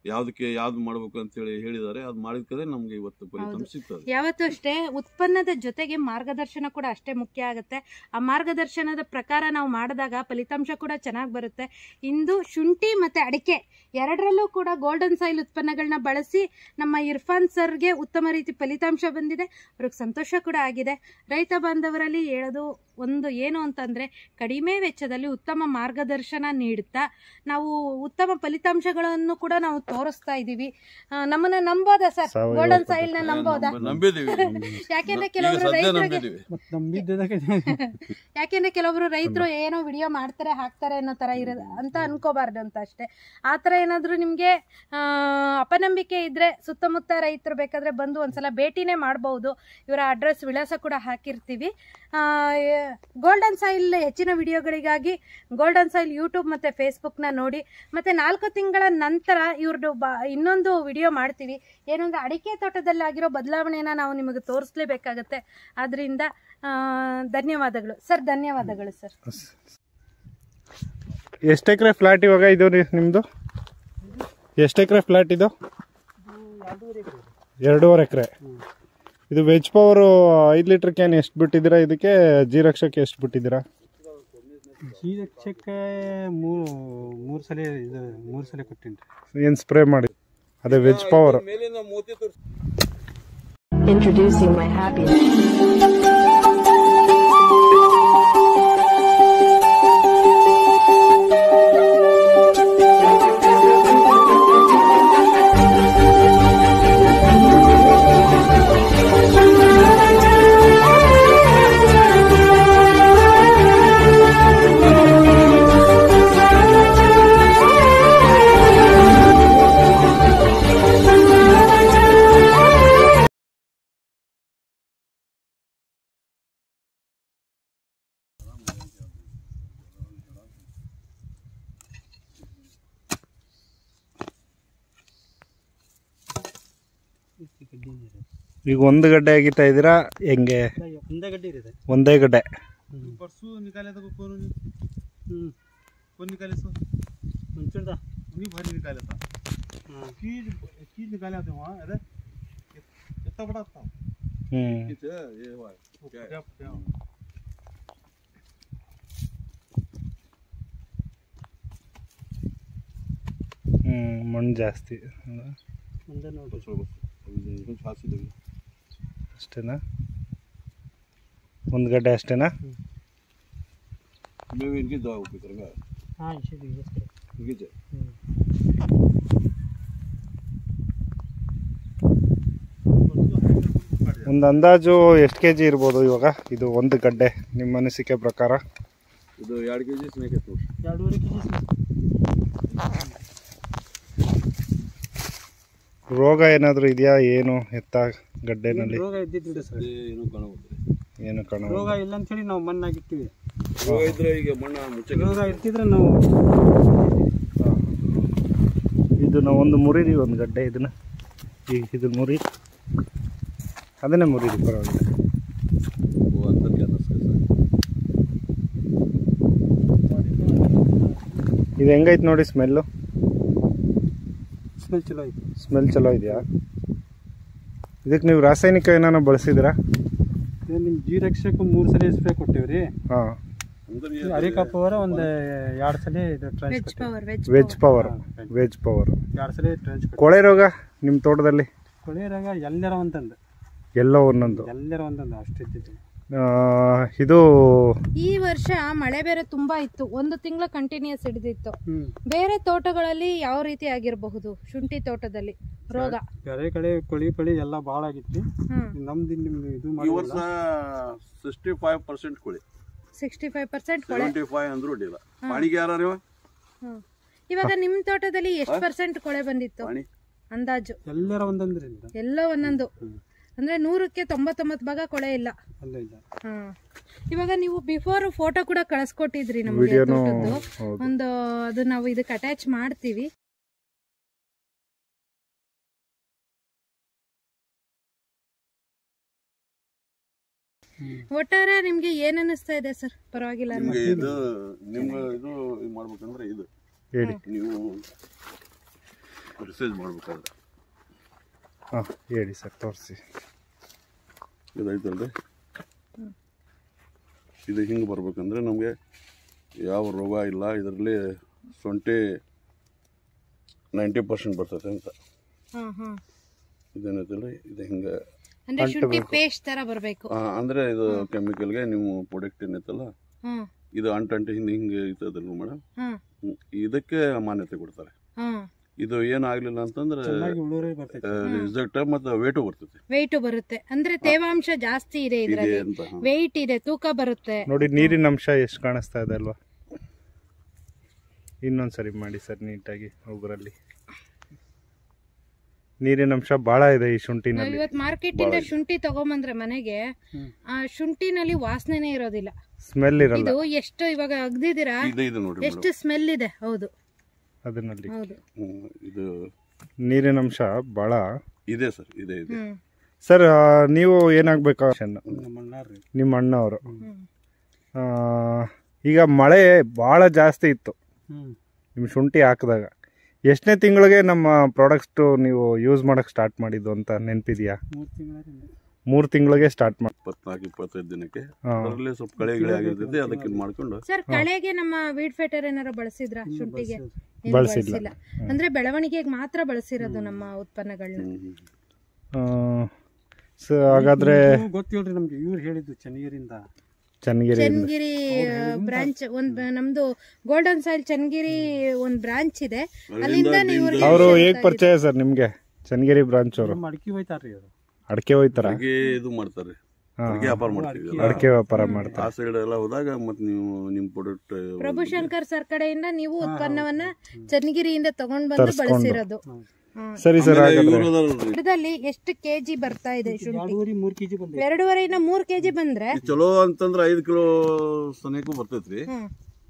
ಯಾವ್ದಕ್ಕೆ ಯಾವ್ದು ಮಾಡ್ಬೇಕು ಅಂತ ಹೇಳಿ ಹೇಳಿದ್ದಾರೆ ಅದು ಮಾಡಿದ ಕಡೆ ನಮ್ಗೆ ಇವತ್ತು ಫಲಿತಾಂಶ ಹೌದು. ಸಿಗ್ತದೆ ಯಾವತ್ತೂ ಅಷ್ಟೇ ಉತ್ಪನ್ನದ ಜೊತೆಗೆ ಮಾರ್ಗದರ್ಶನ ಕೂಡ ಅಷ್ಟೇ ಮುಖ್ಯ ಆಗುತ್ತೆ ಆ ಮಾರ್ಗದರ್ಶನದ ಪ್ರಕಾರ ನಾವು ಮಾಡಿದಾಗ ಫಲಿತಾಂಶ ಕೂಡ ಚೆನ್ನಾಗಿ ಬರುತ್ತೆ ಇಂದು ಶುಂಠಿ ಮತ್ತು ಅಡಿಕೆ ಎರಡರಲ್ಲೂ ಕೂಡ ಗೋಲ್ಡನ್ ಸಾಯಿಲ್ ಉತ್ಪನ್ನಗಳನ್ನ ಬಳಸಿ ನಮ್ಮ ಇರ್ಫಾನ್ ಸರ್ಗೆ ಉತ್ತಮ ರೀತಿ ಫಲಿತಾಂಶ ಬಂದಿದೆ ಅವ್ರಿಗೆ ಸಂತೋಷ ಕೂಡ ಆಗಿದೆ ರೈತ ಬಾಂಧವರಲ್ಲಿ ಹೇಳೋದು ಒಂದು ಏನು ಅಂತಂದರೆ ಕಡಿಮೆ ವೆಚ್ಚದಲ್ಲಿ ಉತ್ತಮ ಮಾರ್ಗದರ್ಶನ ನೀಡುತ್ತಾ ನಾವು ಉತ್ತಮ ಫಲಿತಾಂಶಗಳನ್ನು ಕೂಡ ನಾವು ತೋರಿಸ್ತಾ ಇದ್ದೀವಿ ಆ, ನಮ್ಮನ್ನ ನಂಬೋದಾ ಸರ್ ಸಾವಯವ ಗೋಲ್ಡನ್ ಪದ್ಧತಿ. ಸಾಯಿಲ್ ನ ನಂಬೋದಾ ನಂಬ- ನಂಬಿದೀವಿ ಯಾಕೆಂದ್ರೆ ಈಗ ಕೆಲವರು ಸದ್ಯ ರೈತರಿಗೆ ನಂಬಿದೀವಿ ಮತ್ತು ನಂಬಿದ್ದಕ್ಕೆ ಯಾಕೆಂದ್ರೆ ಕೆಲವೊಬ್ರು ರೈತರು ಏನೋ ವಿಡಿಯೋ ಮಾಡ್ತಾರೆ ಹಾಕ್ತಾರೆ ಅನ್ನೋ ತರ ಇರೋದು ಅಂತ ಅನ್ಕೋಬಾರ್ದು ಅಂತ ಅಷ್ಟೇ ಆ ಥರ ಏನಾದರೂ ನಿಮಗೆ ಅಪನಂಬಿಕೆ ಇದ್ರೆ ಸುತ್ತಮುತ್ತ ರೈತರು ಬೇಕಾದ್ರೆ ಬಂದು ಒಂದ್ಸಲ ಭೇಟಿನೇ ಮಾಡಬಹುದು ಇವರ ಅಡ್ರೆಸ್ ವಿಳಾಸ ಕೂಡ ಹಾಕಿರ್ತೀವಿ ಗೋಲ್ಡನ್ ಸಾಯಿಲ್ ಹೆಚ್ಚಿನ ವಿಡಿಯೋಗಳಿಗಾಗಿ ಗೋಲ್ಡನ್ ಸಾಯಿಲ್ ಯೂಟ್ಯೂಬ್ ಮತ್ತು ಫೇಸ್ಬುಕ್ನ ನೋಡಿ ಮತ್ತು ನಾಲ್ಕು ತಿಂಗಳ ನಂತರ ಇವ್ರದ್ದು ಬಾ ಇನ್ನೊಂದು ವಿಡಿಯೋ ಮಾಡ್ತೀವಿ ಏನಂದ್ರೆ ಅಡಿಕೆ ತೋಟದಲ್ಲಿ ಆಗಿರೋ ಬದಲಾವಣೆನ ನಾವು ನಿಮಗೆ ತೋರಿಸ್ಲೇಬೇಕಾಗತ್ತೆ ಆದ್ದರಿಂದ ಆ, ಧನ್ಯವಾದಗಳು ಸರ್ ಧನ್ಯವಾದಗಳು ಸರ್ ಎಷ್ಟು ಎಕರೆ ಫ್ಲಾಟ್ ಇವಾಗ ಇದು ನಿ- ನಿಮ್ದು ಎಷ್ಟು ಎಕರೆ ಫ್ಲಾಟ್ ಇದು ಎರಡೂವರೆ ಎಕರೆ ಇದು ವೆಜ್ ಪವರು ಐದು ಲೀಟರ್ ಕ್ಯಾನ್ ಎಷ್ಟು ಬಿಟ್ಟಿದ್ದೀರಾ ಇದಕ್ಕೆ ಜೀರಕ್ಷಕ್ಕೆ ಎಷ್ಟು ಬಿಟ್ಟಿದ್ದೀರಾ ಜೀರಕ್ಷಕ್ಕೆ ಮೂರು ಮೂರು ಸಲ ಇದು ಮೂರು ಸಲ ಕೊಟ್ಟೀನಿ ಏನು ಸ್ಪ್ರೇ ಮಾಡಿ ಅದೇ ವೆಜ್ ಪವರ್ ಮೇಲಿನ ಮೂತಿ ತೋರಿಸಿ Introducing my happiness. ಈಗ ಒಂದು ಗಡ್ಡೆ ಆಗಿತ್ತಾ ಇದ್ದೀರಾ ಹೆಂಗೆ ಒಂದೇ ಗಡ್ಡೆ ಇದೆ ಒಂದೇ ಗಡ್ಡೆ परसों निकाले था कौन ಹ್ಞೂ कौन निकाले सो ಮುಂಚೂರ್ದ उन्हीं भरी निकाला था हाँ। कीज कीज निकाले थे वहाँ अरे इतना बड़ा था ಹ್ಞೂ ये हुआ है। वो फटा फटा ಹ್ಞೂ ಮಣ್ಣು ಜಾಸ್ತಿ ಒಂದೇ ನೋಡಿ बस बस अभी इसमें फांसी लगी ಅಷ್ಟೇನಾ ಒಂದು ಗಡ್ಡೆ ಅಷ್ಟೇನಾ मैं भी इनकी दवा उपयोग करूँगा ಹಾಂ ಇಷ್ಟು ಇದಕ್ಕೆ इनकी चाहिए ಹ್ಞೂ ಒಂದು ಅಂದಾಜು ಎಷ್ಟು ಕೆ ಜಿ ಇರ್ಬೋದು ಇವಾಗ ಇದು ಒಂದು ಗಡ್ಡೆ ನಿಮ್ಮ ಅನಿಸಿಕೆ ಪ್ರಕಾರ ಇದು ಎರಡು ಕೆ ಜಿ ಸ್ನೇಕ್ ಐತೆ ನೋಡ್ರಿ ಎರಡೂವರೆ ಕೆ ಜಿ ರೋಗ ಏನಾದರೂ ಇದೆಯಾ ಏನು ಎತ್ತ ಗಡ್ಡೆನಲ್ಲಿ ರೋಗ ಇದ್ದಿದ್ದಿಲ್ಲ ಸರ್ ಅದೇ ಏನೂ ಕಾಣಬಹುದು ಏನು ಕಾಣ ರೋಗ ಇಲ್ಲ ಅಂತೇಳಿ ನಾವು ಮಣ್ಣಾಗಿರ್ತೀವಿ ರೋಗ ಇದ್ರೆ ಈಗ ಮಣ್ಣ ಮುಚ್ಚ ರೋಗ ಇರ್ತಿದ್ರೆ ನಾವು ಇದು ನಾವು ಒಂದು ಮುರಿರಿ ಒಂದು ಗಡ್ಡೆ ಇದನ್ನ ಈಗ ಇದು ಮುರಿ ಅದನ್ನೇ ಮುರಿರಿ ಪರವಾಗಿಲ್ಲ ಅಂತ ಕೆಲಸ ಇದು ಹೆಂಗೈತೆ ನೋಡಿ ಸ್ಮೆಲ್ಲು ಸ್ಮೆಲ್ ಚಲೋ ಐತಿ ಸ್ಮೆಲ್ ಚಲೋ ಇದೆಯಾ ಇದಕ್ಕೆ ನೀವು ರಾಸಾಯನಿಕ ಏನಾನ ಬಳಸಿದ್ದೀರಾ ಇದು ನಿಮ್ಮ ಜೀರಕ್ಷಕ್ಕೂ ಮೂರು ಸಲ ಸ್ಪ್ರೇ ಕೊಟ್ಟಿವಿ ರೀ ಹಾಂ ಅರಿಕಪ್ಪ ಅವರ ಒಂದು ಎರಡು ಸಲ ಇದು trans veg power veg veg power veg power ಎರಡು ಸಲ ಟ್ರಾನ್ಸ್ ಕೊಟ್ಟು ಕೊಳೆ ರೋಗ ನಿಮ್ಮ ತೋಟದಲ್ಲಿ ಕೊಳೆಯರಾಗ ಎಲ್ಲರ ಒಂದಂದು ಎಲ್ಲ ಒಂದೊಂದು ಎಲ್ಲರ ಒಂದೊಂದು ಅಷ್ಟು ಇದ್ದಿದ್ದು ಆ, ಇದು ಈ ವರ್ಷ ಮಳೆ ಬೇರೆ ತುಂಬಾ ಇತ್ತು ಒಂದು ತಿಂಗಳು ಕಂಟಿನ್ಯೂಸ್ ಹಿಡಿದಿತ್ತು ಹ್ಞೂ ಬೇರೆ ತೋಟಗಳಲ್ಲಿ ಯಾವ ರೀತಿ ಆಗಿರಬಹುದು ಶುಂಠಿ ತೋಟದಲ್ಲಿ ರೋಗ ಬೇರೆ ಕಡೆ ಕೊಳಿ ಪಳಿ ಎಲ್ಲ ಭಾಳ ಆಗಿತ್ತು ಹ್ಮ್ ನಮ್ದು ನಿಮ್ದು ಇದು ಈ ವರ್ಷ ಮಾಡಿಲ್ಲ ಸಿಕ್ಸ್ಟಿ ಫೈವ್ ಪರ್ಸೆಂಟ್ ಕೊಳಿ ಸಿಕ್ಸ್ಟಿ ಫೈವ್ ಪರ್ಸೆಂಟ್ ಕೊಳೆ ಸೆವೆಂಟಿ ಫೈವ್ ಅಂದ್ರೂ ಅಡ್ಡಿಲ್ಲ ಪಾಣಿಗೆ ಯಾರು ನೀವು ಹ್ಮ್. ಇವಾಗ ನಿಮ್ ತೋಟದಲ್ಲಿ ಎಷ್ಟು ಪರ್ಸೆಂಟ್ ಕೊಳೆ ಬಂದಿತ್ತು ಪಾಣಿ ಅಂದಾಜು ಎಲ್ಲರ ಒಂದೊಂದ್ರಿಂದ ಎಲ್ಲ ಒಂದೊಂದು ಅಂದ್ರೆ ನೂರಕ್ಕೆ ತೊಂಬತ್ತೊಂಬತ್ತು ಭಾಗ ಕೊಳೆ ಇಲ್ಲ ಅಲ್ಲ ಇಲ್ಲ ಹ್ಮ್. ಇವಾಗ ನೀವು ಬಿಫೋರ್ ಫೋಟೋ ಕೂಡ ಕಳಿಸ್ಕೊಟ್ಟಿದ್ರಿ ನಮಗೆ ವಿಡಿಯೋನು ತೋಟದ್ದು ಹೌದು ಒಂದು ಅದು ನಾವು ಇದಕ್ಕೆ ಅಟ್ಯಾಚ್ ಮಾಡ್ತೀವಿ ಒಟ್ಟಾರೆ ನಿಮ್ಗೆ ಏನ್ ಅನಿಸ್ತಾ ಇದೆ ಸರ್ ಪರವಾಗಿಲ್ಲ ಅಲ್ವಾ? ನಿಮ್ಗೆ ಇದು ನಿಮ್ಗೆ ಇದು ಇದು ಮಾಡ್ಬೇಕಂದ್ರೆ ಇದು ಹೇಳಿ ನೀವು ರಿಸರ್ಚ್ ಮಾಡ್ಬೇಕಾದ್ರೆ ಹಾಂ ಹೇಳಿ ಸರ್ ತೋರಿಸಿ ಇದೈತಲ್ರಿ ಇದು ಹಿಂಗೆ ಬರ್ಬೇಕಂದ್ರೆ ನಮಗೆ ಯಾವ ರೋಗ ಇಲ್ಲ ಇದರಲ್ಲಿ ಸೊಂಟಿ ನೈಂಟಿ ಪರ್ಸೆಂಟ್ ಬರ್ತೈತೆ ಅಂತ ಹಾ ಹಾ ಇದೇನೈತಲ್ರಿ ಇದು ಹಿಂಗೆ ಅಂದ್ರೆ ಶುಂಠಿ ಪೇಸ್ಟ್ ತರ ಬರ್ಬೇಕು ಅಂದರೆ ಇದು ಕೆಮಿಕಲ್ಗೆ ನೀವು ಪ್ರಾಡಕ್ಟ್ ಏನೈತಲ್ಲ ಹ್ಮ್ ಇದು ಅಂಟು ಅಂಟು ಹಿಂಗೆ ಹಿಂಗೆ ಇರ್ತದಲ್ಲ ಮೇಡಮ್ ಹ್ಮ್ ಇದಕ್ಕೆ ಮಾನ್ಯತೆ ಕೊಡ್ತಾರೆ ಹ್ಮ್ ಇದು ಏನಾಗಲಿಲ್ಲ ಅಂತಂದ್ರೆ ಚೆನ್ನಾಗಿ ಉಳುವರಿ ಬರ್ತೈತೆ ರಿಸಲ್ಟ್ ಮತ್ತು ವೇಟು ಬರ್ತೈತೆ ವೆಯ್ಟ್ ಬರುತ್ತೆ ಅಂದ್ರೆ ತೇವಾಂಶ ಜಾಸ್ತಿ ಇದೆ ಇದೆ ಇದ್ರಲ್ಲಿ ಅಂತ ಹಾ. ವೆಯ್ಟ್ ಇದೆ ತೂಕ ಬರುತ್ತೆ ನೋಡಿ ನೀರಿನ ಅಂಶ ಎಷ್ಟು ಕಾಣಿಸ್ತಾ ಇದೆ ಅಲ್ವಾ ಇನ್ನೊಂದ್ಸರಿ ಮಾಡಿ ಸರ್ ನೀಟಾಗಿ ಒಬ್ಬರಲ್ಲಿ ನೀರಿನ ಅಂಶ ಭಾಳ ಇದೆ ಈ ನಾವ್ ಶುಂಠಿನಲ್ಲಿ ಇವತ್ ಮಾರ್ಕೆಟ್ ಇಂದ ಶುಂಠಿ ತಗೊಂಬಂದ್ರೆ ಮನೆಗೆ ಆ ಶುಂಠಿನಲ್ಲಿ ವಾಸನೆನೇ ಇರೋದಿಲ್ಲ ಸ್ಮೆಲ್ ಇರಲ್ಲ ಇದು ಎಷ್ಟು ಇವಾಗ ಅಗ್ದಿದ್ದೀರಾ ಇದು ಇದು ನೋಡ್ರಿ ಎಷ್ಟು ಸ್ಮೆಲ್ ಇದೆ ಹೌದು ಅದರಲ್ಲಿ ಹೌದು ಹ್ಮ್, ಇದು ನೀರಿನ ಅಂಶ ಭಾಳ ಇದೆ ಸರ್ ಇದೆ ಇದೆ ಹ್ಮ್ ಸರ್ ಆ, ನೀವು ಏನಾಗಬೇಕು ನಮ್ಮ ಅಣ್ಣಾರ್ರಿ ನಿಮ್ಮ ಅಣ್ಣವರು ಹ್ಮ್ ಆ, ಈಗ ಮಳೆ ಭಾಳ ಜಾಸ್ತಿ ಇತ್ತು ಹ್ಮ್ ನಿಮ್ಮ ಶುಂಠಿ ಹಾಕಿದಾಗ ಎಷ್ಟನೇ ತಿಂಗಳಿಗೆ ನಮ್ಮ ಪ್ರಾಡಕ್ಟ್ಸ್ಟು ನೀವು ಯೂಸ್ ಮಾಡೋಕ್ಕೆ ಸ್ಟಾರ್ಟ್ ಮಾಡಿದ್ದು ಅಂತ ನೆನಪಿದೆಯಾ ಮೂರು ತಿಂಗಳ ಮೂರು ತಿಂಗಳಿಗೆ ಸ್ಟಾರ್ಟ್ ಮಾಡಿ ಇಪ್ಪತ್ನಾಲ್ಕು ಇಪ್ಪತ್ತೈದು ದಿನಕ್ಕೆ ಹಾಂ ಅದರಲ್ಲಿ ಸ್ವಲ್ಪ ಕಳೆ ಗಿಳೆ ಆಗಿರ್ತೈತಿ ಅದಕ್ಕೆ ಇದ್ ಮಾಡ್ಕೊಂಡು ಸರ್ ಕಳೆಗೆ ನಮ್ಮ ವೀಡ್ ಫೆಟರ್ ಏನಾರ ಬಳಸಿದ್ರ ಶುಂಠಿಗೆ ಏನು ಬಳಸಿಲ್ಲ. ಬಳಸಿಲ್ಲ ಅಂದ್ರೆ ಬೆಳವಣಿಗೆಗೆ ಮಾತ್ರ ಬಳಸಿರೋದು ನಮ್ಮ ಉತ್ಪನ್ನಗಳನ್ನ ಹ್ಮ್, ಹ್ಮ್. ಸೊ ಹಾಗಾದರೆ ಗೊತ್ತಿಲ್ರಿ ನಮ್ಗೆ ಇವ್ರು ಹೇಳಿದ್ದು ಚೆನ್ನಗಿರಿಂದ ಚನ್ನಗಿರಿ ಚನ್ನಗಿರಿ ಬ್ರಾಂಚ್ ಒಂದ್ ನಮ್ದು ಗೋಲ್ಡನ್ ಸಾಯಿಲ್ ಚನ್ನಗಿರಿ ಒಂದ್ ಬ್ರಾಂಚ್ ಇದೆ ಅಲ್ಲಿಂದ ನೀವು ಅವರು ಹೇಗೆ ಪರಿಚಯ ಸರ್ ನಿಮಗೆ ಚನ್ನಗಿರಿ ಬ್ರಾಂಚ್ ಅವರು ನಮ್ಮ ಅಡಿಕೆ ಹೋಯ್ತಾರ್ರಿ ಅವರು ಅಡಿಕೆ ಹೋಯ್ತಾರ ಅಡಿಗೆ ಇದು ಮಾಡ್ತಾರೆ ಅಡಿಗೆ ವ್ಯಾಪಾರ ಮಾಡ್ತೀವಿ ಅಡಿಕೆ ವ್ಯಾಪಾರ ಮಾಡ್ತಾರೆ ಆ ಸೈಡ್ ಎಲ್ಲ ಹೋದಾಗ ಮತ್ತೆ ನೀವು ನಿಮ್ ಪ್ರಾಡಕ್ಟ್ ಪ್ರಭು ಶಂಕರ್ ಸರ್ ಕಡೆಯಿಂದ ನೀವು ಉತ್ಪನ್ನವನ್ನ ಚನ್ನಗಿರಿಯಿಂದ ತಗೊಂಡ್ ಬಂದು ಬಳಸಿರೋದು ಹ್ಮ್. ಸರಿ ಸರ್ ಹಾಗಾದ್ರೆ ಗಿಡದಲ್ಲಿ ಎಷ್ಟು ಕೆಜಿ ಬರ್ತಾ ಇದೆ ಶುಂಠಿ ಎರಡೂವರೆ ಮೂರು ಕೆಜಿ ಬಂದ ಎರಡೂವರೆಯಿಂದ ಮೂರ್ ಕೆಜಿ ಬಂದ್ರೆ ಚಲೋ ಅಂತಂದ್ರೆ ಐದು ಕಿಲೋ ಸನೇಕು ಬರ್ತೈತ್ರಿ ಹ್ಮ್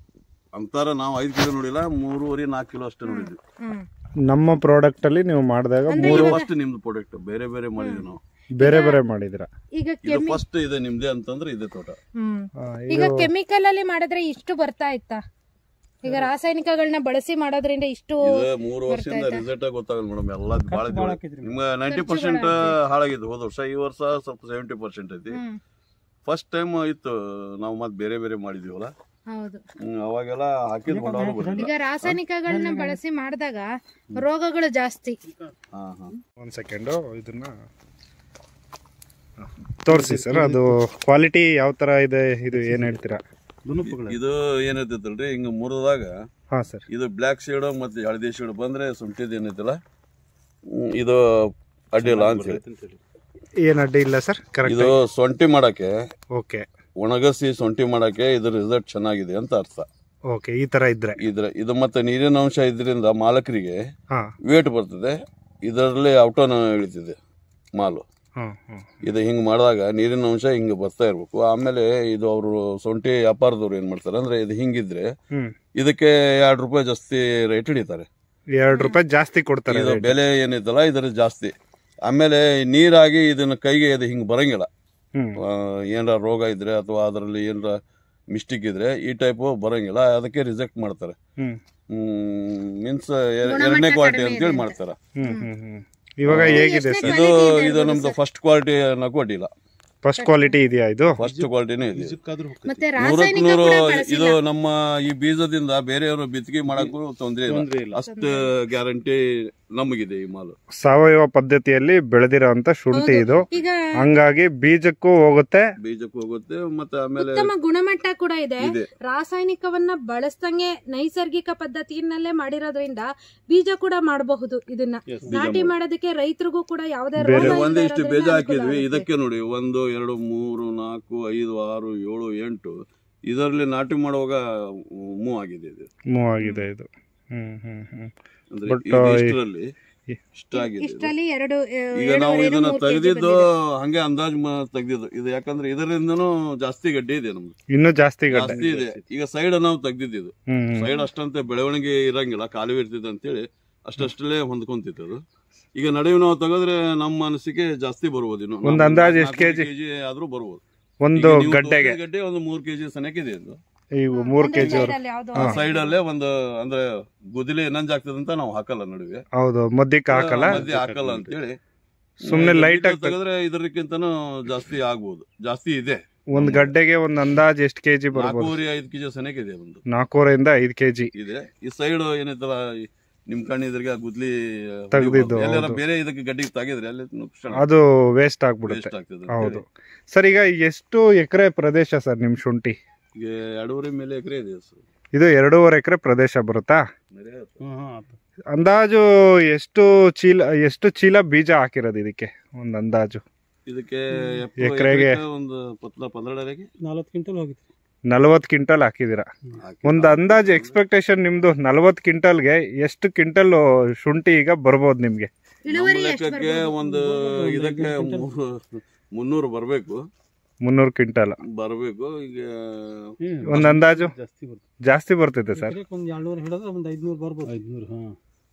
ಅಂತಾರ ನಾವು ಐದು ಕಿಲೋ ನೋಡಿಲ್ಲ ಮೂರುವರೆ ನಾಲ್ಕು ಕಿಲೋ ಅಷ್ಟೇ ನೋಡಿದ್ವಿ ಹ್ಮ್ ನಮ್ಮ ಪ್ರಾಡಕ್ಟ್ ಅಲ್ಲಿ ನೀವು ಮಾಡಿದಾಗ ಇದು ಫಸ್ಟ್ ನಿಮ್ದು ಪ್ರಾಡಕ್ಟ್ ಬೇರೆ ಬೇರೆ ಮಾಡಿದ್ವಿ ನಾವು ಬೇರೆ ಬೇರೆ ಮಾಡಿದಿರ ಈಗ ಇದು ಫಸ್ಟ್ ಇದೆ ನಿಮ್ದೇ ಅಂತಂದ್ರೆ ಇದೆ ತೋಟ ಹ್ಮ್ ಈಗ ಕೆಮಿಕಲ್ ಅಲ್ಲಿ ಮಾಡಿದ್ರೆ ಇಷ್ಟು ಬರ್ತಾ ಇತ್ತಾ ಈಗ ರಾಸಾಯನಿಕಗಳನ್ನ ಬಳಸಿ ಮಾಡೋದ್ರಿಂದ ಇಷ್ಟು ಇದು ಮೂರು ವರ್ಷದಿಂದ ರಿಸಲ್ಟ್ ಗೊತ್ತಾಗಲ್ಲ ಮೇಡಮ್ ಎಲ್ಲ ಭಾಳ ನಿಮ್ಗೆ ನೈಂಟಿ ಪರ್ಸೆಂಟ್ ಹಾಳಾಗಿತ್ತು ಹೋದ ವರ್ಷ ಈ ವರ್ಷ ಸ್ವಲ್ಪ ಸೆವೆಂಟಿ ಪರ್ಸೆಂಟ್ ಐತಿ ಹ್ಮ್ ಫಸ್ಟ್ ಟೈಮ್ ಇತ್ತು ನಾವು ಮತ್ತೆ ಬೇರೆ ಬೇರೆ ಮಾಡಿದೀವಲ್ಲ ಹೌದು ಹ್ಮ್, ಅವಾಗೆಲ್ಲ ಹಾಕಿದ್ ಕೊಂಡವ್ರು ಬರ್ಲಿಲ್ಲ ಈಗ ರಾಸಾಯನಿಕಗಳನ್ನ ಬಳಸಿ ಮಾಡಿದಾಗ ರೋಗಗಳು ಜಾಸ್ತಿ ಹಾ ಹಾ ಒಂದು ಸೆಕೆಂಡು ಇದನ್ನ ತೋರಿಸಿ ಸರ್ ಅದು ಕ್ವಾಲಿಟಿ ಯಾವ ಥರ ಇದೆ ಇದು ಏನು ಹೇಳ್ತೀರಾ ಇದು ಏನೈತೈತಲ್ರಿ ಹಿಂಗ ಮುರಿದಾಗ ಹಾಂ ಸರ್ ಇದು ಬ್ಲ್ಯಾಕ್ ಶೇಡ್ ಮತ್ತೆ ಹಳದಿ ಶೇಡ್ ಬಂದ್ರೆ ಸುಂಟಿದ್ ಏನೈತಲ್ಲ ಹ್ಮ್, ಇದು ಅಡ್ಡಿಲ್ಲ ಅಂತ ಹೇಳಿ ಏನು ಅಡ್ಡಿ ಇಲ್ಲ ಸರ್ ಕರೆಕ್ಟ್ ಇದು ಸೊಂಟಿ ಮಾಡಕ್ಕೆ ಓಕೆ ಒಣಗಸಿ ಸೊಂಟಿ ಮಾಡಕ್ಕೆ ಇದ್ರ ರಿಸಲ್ಟ್ ಚೆನ್ನಾಗಿದೆ ಅಂತ ಅರ್ಥ ಓಕೆ ಈ ಥರ ಇದ್ರೆ ಇದ್ರ ಇದು ಮತ್ತೆ ನೀರಿನ ಅಂಶ ಇದರಿಂದ ಮಾಲಕರಿಗೆ ಹಾಂ ವೇಟ್ ಬರ್ತದೆ ಇದರಲ್ಲಿ ಔಟೋನ ಇಳಿತಿದೆ ಮಾಲು ಹಾಂ ಹಾಂ ಇದು ಹಿಂಗೆ ಮಾಡಿದಾಗ ನೀರಿನ ಅಂಶ ಹಿಂಗೆ ಬರ್ತಾ ಇರ್ಬೇಕು ಆಮೇಲೆ ಇದು ಅವರು ಸೊಂಟಿ ವ್ಯಾಪಾರದವ್ರು ಏನು ಮಾಡ್ತಾರೆ ಅಂದ್ರೆ ಇದು ಹಿಂಗಿದ್ರೆ ಹ್ಞೂ ಇದಕ್ಕೆ ಎರಡು ರೂಪಾಯಿ ಜಾಸ್ತಿ ರೇಟ್ ಹಿಡಿತಾರೆ ಎರಡು ರೂಪಾಯಿ ಜಾಸ್ತಿ ಕೊಡ್ತಾರೆ ಇದು ಬೆಲೆ ಏನೈತಲ್ಲ ಇದರ ಜಾಸ್ತಿ ಆಮೇಲೆ ನೀರಾಗಿ ಇದನ್ನ ಕೈಗೆ ಇದು ಹಿಂಗೆ ಬರಂಗಿಲ್ಲ ಹ್ಞೂ ಆ, ಏನಾರ ರೋಗ ಇದ್ರೆ ಅಥವಾ ಅದರಲ್ಲಿ ಏನಾರ ಮಿಸ್ಟೇಕ್ ಇದ್ರೆ ಈ ಟೈಪ್ ಬರಂಗಿಲ್ಲ ಅದಕ್ಕೆ ರಿಜೆಕ್ಟ್ ಮಾಡ್ತಾರೆ ಹ್ಞೂ ಮೀನ್ಸ್ ಎರಡನೇ ಕ್ವಾಲಿಟಿ ಅಂತೇಳಿ ಮಾಡ್ತಾರೆ ಹ್ಞೂ ಹ್ಞೂ ಹ್ಞೂ ಇವಾಗ ಹೇಗಿದೆ ಸರ್ ಇದು ಇದು ನಮ್ದು ಫಸ್ಟ್ ಕ್ವಾಲಿಟಿ ಅನ್ನೋಕ್ಕೂ ಅಡ್ಡಿಲ್ಲ ಫಸ್ಟ್ ಕ್ವಾಲಿಟಿ ಇದೆಯಾ ಇದು ಫಸ್ಟ್ ಕ್ವಾಲಿಟಿನೇ ಇದೆ ಮತ್ತೆ ನೂರಕ್ಕೆ ರಾಸಾಯನಿಕ ನೂರು ಕೂಡ ಇದು ಬಳಸಿಲ್ಲ ನಮ್ಮ ಈ ಬೀಜದಿಂದ ಬೇರೆಯವರು ಬಿತ್ತಿಗೆ ಮಾಡಕ್ಕೂ ತೊಂದರೆ ಇಲ್ಲ ಅಷ್ಟು ಗ್ಯಾರಂಟಿ ನಮಗಿದೆ ಈ ಮಾಲು ಸಾವಯವ ಪದ್ಧತಿಯಲ್ಲಿ ಬೆಳೆದಿರೋಂಥ ಶುಂಠಿ ಇದು ಈಗ ಹಂಗಾಗಿ ಬೀಜಕ್ಕೂ ಹೋಗುತ್ತೆ ಬೀಜಕ್ಕೆ ಹೋಗುತ್ತೆ ಮತ್ತೆ ಆಮೇಲೆ ಉತ್ತಮ ಗುಣಮಟ್ಟ ಕೂಡ ಇದೆ ಇದೆ. ರಾಸಾಯನಿಕವನ್ನ ಬಳಸ್ದಂಗೆ ನೈಸರ್ಗಿಕ ಪದ್ಧತಿಯನ್ನಲ್ಲೇ ಮಾಡಿರೋದ್ರಿಂದ ಬೀಜ ಕೂಡ ಮಾಡಬಹುದು ಇದನ್ನ ನಾಟಿ ಮಾಡೋದಕ್ಕೆ ರೈತರಿಗೂ ಕೂಡ ಯಾವುದೇ ರೋಗ ಇಲ್ದೇ ಒಂದಿಷ್ಟು ಇರೋದ್ರಿಂದ ಬೀಜ ಅನುಕೂಲ ಹಾಕಿದ್ವಿ ಆಗುತ್ತೆ. ಇದಕ್ಕೆ ನೋಡಿ ಒಂದು ಎರಡು ಮೂರು ನಾಲ್ಕು ಐದು ಆರು ಏಳು ಎಂಟು ಇದರಲ್ಲಿ ನಾಟಿ ಮಾಡುವಾಗ ಮೂವ್ ಆಗಿದೆ ಇದು ಮೂವ್ ಆಗಿದೆ ಇದು ಹ್ಮ್ ಹ್ಮ್ ಹ್ಮ್ ಅಂದ್ರೆ But, ಇದು ಆ, ಇಷ್ಟರಲ್ಲಿ ಇಷ್ಟ ಆಗಿದೆ ಇದು. ಇಷ್ಟರಲ್ಲಿ ಎರಡು ಆ, ಈಗ ನಾವು ಎರಡೂವರೆ ಇದನ್ನ ಮೂರು kg ತೆಗೆದಿದ್ದು ಬಂದಿದೆ. ಹಂಗೆ ಅಂದಾಜ್ ತೆಗೆದಿದ್ದು ಇದು ಯಾಕಂದ್ರೆ ಇದರಿಂದನೂ ಜಾಸ್ತಿ ಗಡ್ಡೆ ಇದೆ ನಮ್ದು ಇನ್ನೂ ಜಾಸ್ತಿ ಗಡ್ಡೆ ಜಾಸ್ತಿ ಇದೆ ಈಗ ಸೈಡ್ ನಾವು ತೆಗ್ದಿದ್ದು ಹ್ಮ್ ಹ್ಮ್. ಸೈಡ್ ಅಷ್ಟಂತೆ ಬೆಳವಣಿಗೆ ಇರಂಗಿಲ್ಲ ಕಾಲುವೆ ಇರ್ತಿದೆ ಅಂತೇಳಿ ಅಷ್ಟಷ್ಟಲ್ಲೇ ಹೊಂದ್ಕೊಂತಿತ್ತು ಅದು ಈಗ ನಡುವೆ ನಾವು ತೆಗೆದ್ರೆ ನಮ್ಮ ಮನಸ್ಸಿಗೆ ಜಾಸ್ತಿ ಬರ್ಬೋದು ಇನ್ನು ಒಂದ್ ಅಂದಾಜು ಎಷ್ಟ್ kg? ಕೆಜಿ ಆದ್ರೂ ಬರ್ಬೋದು ಒಂದು ಈಗ ನೀವು ಗಡ್ಡೆಗೆ ತೋರಿಸಿದ ಗಡ್ಡೆ ಒಂದು ಮೂರ್ ಕೆಜಿ ಸನಕಿದೆ ಇದು ಈ ಮೂರು ಕೆಜಿ side ಅಲ್ಲಿ ಯಾವ್ದೋ ಹಾ. ಸೈಡ್ ಅಲ್ಲೇ ಒಂದು ಅಂದ್ರೆ ಗುದಿಲಿ ನಂಜ್ ಆಗ್ತದಂತ ನಾವು ಹಾಕಲ್ಲ ನಡುವೆ ಹೌದು ಮಧ್ಯಕ್ಕೆ ಹಾಕಲ್ಲ ಮಧ್ಯೆ ಹಾಕಲ್ಲ ಅಂತೇಳಿ ಸುಮ್ನೆ light ಆಗಿ ತೆಗೆದ್ರೆ ಇದಕ್ಕಿಂತನೂ ಜಾಸ್ತಿ ಆಗ್ಬೋದು ಜಾಸ್ತಿ ಇದೆ ಒಂದ್ ಗಡ್ಡೆಗೆ ಒಂದ್ ಅಂದಾಜ್ ಎಷ್ಟು ಕೆಜಿ ಬರ್ಬೋದು ನಾಲ್ಕೂವರೆ ಐದು ಕೆಜಿ ಸನೇಕ ಇದೆ ಒಂದು ನಾಲ್ಕೂವರೆಯಿಂದ ಐದು ಕೆಜಿ ಇದೆ ಈ ಸೈಡ್ ಏನೈತಲ್ಲ ಈ ನಿಮ್ ಕಣ್ಣು ಇದ್ರಿಗೆ ಆ ಗುದ್ಲಿ ತೆಗ್ದಿದ್ದು, ಎಲ್ಲಾರ ಹೌದು. ಬೇರೆ ಇದಕ್ಕೆ ಗಡ್ಡಿಗೆ ತಾಗಿದ್ರೆ ಅಲ್ಲಿ ನುಕ್ಸಾನ ಅದು ವೇಸ್ಟ್ ಆಗ್ಬಿಡುತ್ತೆ waste ಆಗ್ತದೆ ಹೌದು ಅಂತೇಳಿ. ಸರ್ ಈಗ ಎಷ್ಟು ಎಕರೆ ಪ್ರದೇಶ ಸರ್ ನಿಮ್ ಶುಂಠಿ ಈಗ ಎರಡೂವರೆ ಮೇಲೆ ಎಕರೆ ಇದೆ ಸರ್ ಇದು ಎರಡೂವರೆ ಎಕರೆ ಪ್ರದೇಶ ಬರುತ್ತಾ ಬೇರೆ ಆಯ್ತು. ಹ್ಞೂ ಹ್ಞೂ ಆತು ಅಂದಾಜು ಎಷ್ಟು ಚೀಲ ಎಷ್ಟು ಚೀಲ ಬೀಜ ಹಾಕಿರೋದು ಇದಕ್ಕೆ ಒಂದು ಅಂದಾಜು ಇದಕ್ಕೆ ಎಕ್ರೆಗೆ? ಎಕರೆಗೆ ಒಂದು ಪತ್ಲ ಪಂದ್ರಡರೆಗೆ ನಲ್ವತ್ತು ಕ್ವಿಂಟಲ್ ಹೋಗಿತ್ತು ನಲ್ವತ್ತು ಕ್ವಿಂಟಲ್ ಹಾಕಿದ್ದೀರಾ ಒಂದು ಅಂದಾಜು ಎಕ್ಸ್ಪೆಕ್ಟೇಷನ್ ನಿಮ್ದು ನಲ್ವತ್ತು ಕ್ವಿಂಟಲ್ಗೆ ಎಷ್ಟು ಕ್ವಿಂಟಲ್ ಶುಂಠಿ ಈಗ ಬರ್ಬೋದು ನಿಮ್ಗೆ ಇಳುವರಿ ನಮ್ಮ ಎಷ್ಟು ಲೆಕ್ಕಕ್ಕೆ ಬರ್ಬೋದು? ಒಂದು ಇದಕ್ಕೆ ಮೂರು ಮುನ್ನೂರು ಬರಬೇಕು ಮುನ್ನೂರು ಕ್ವಿಂಟಲ್ ಬರಬೇಕು ಈಗ ಒಂದು ಅಂದಾಜು ಜಾಸ್ತಿ ಬರ್ತದೆ ಜಾಸ್ತಿ ಬರ್ತೈತೆ ಸರ್ ಎಕರೆಗೆ ಒಂದು ಏಳ್ನೂರು ಹಿಡಿದ್ರೆ ಒಂದು ಐದ್ನೂರು ಬರ್ಬೋದು ಐದ್ನೂರು ಹಾಂ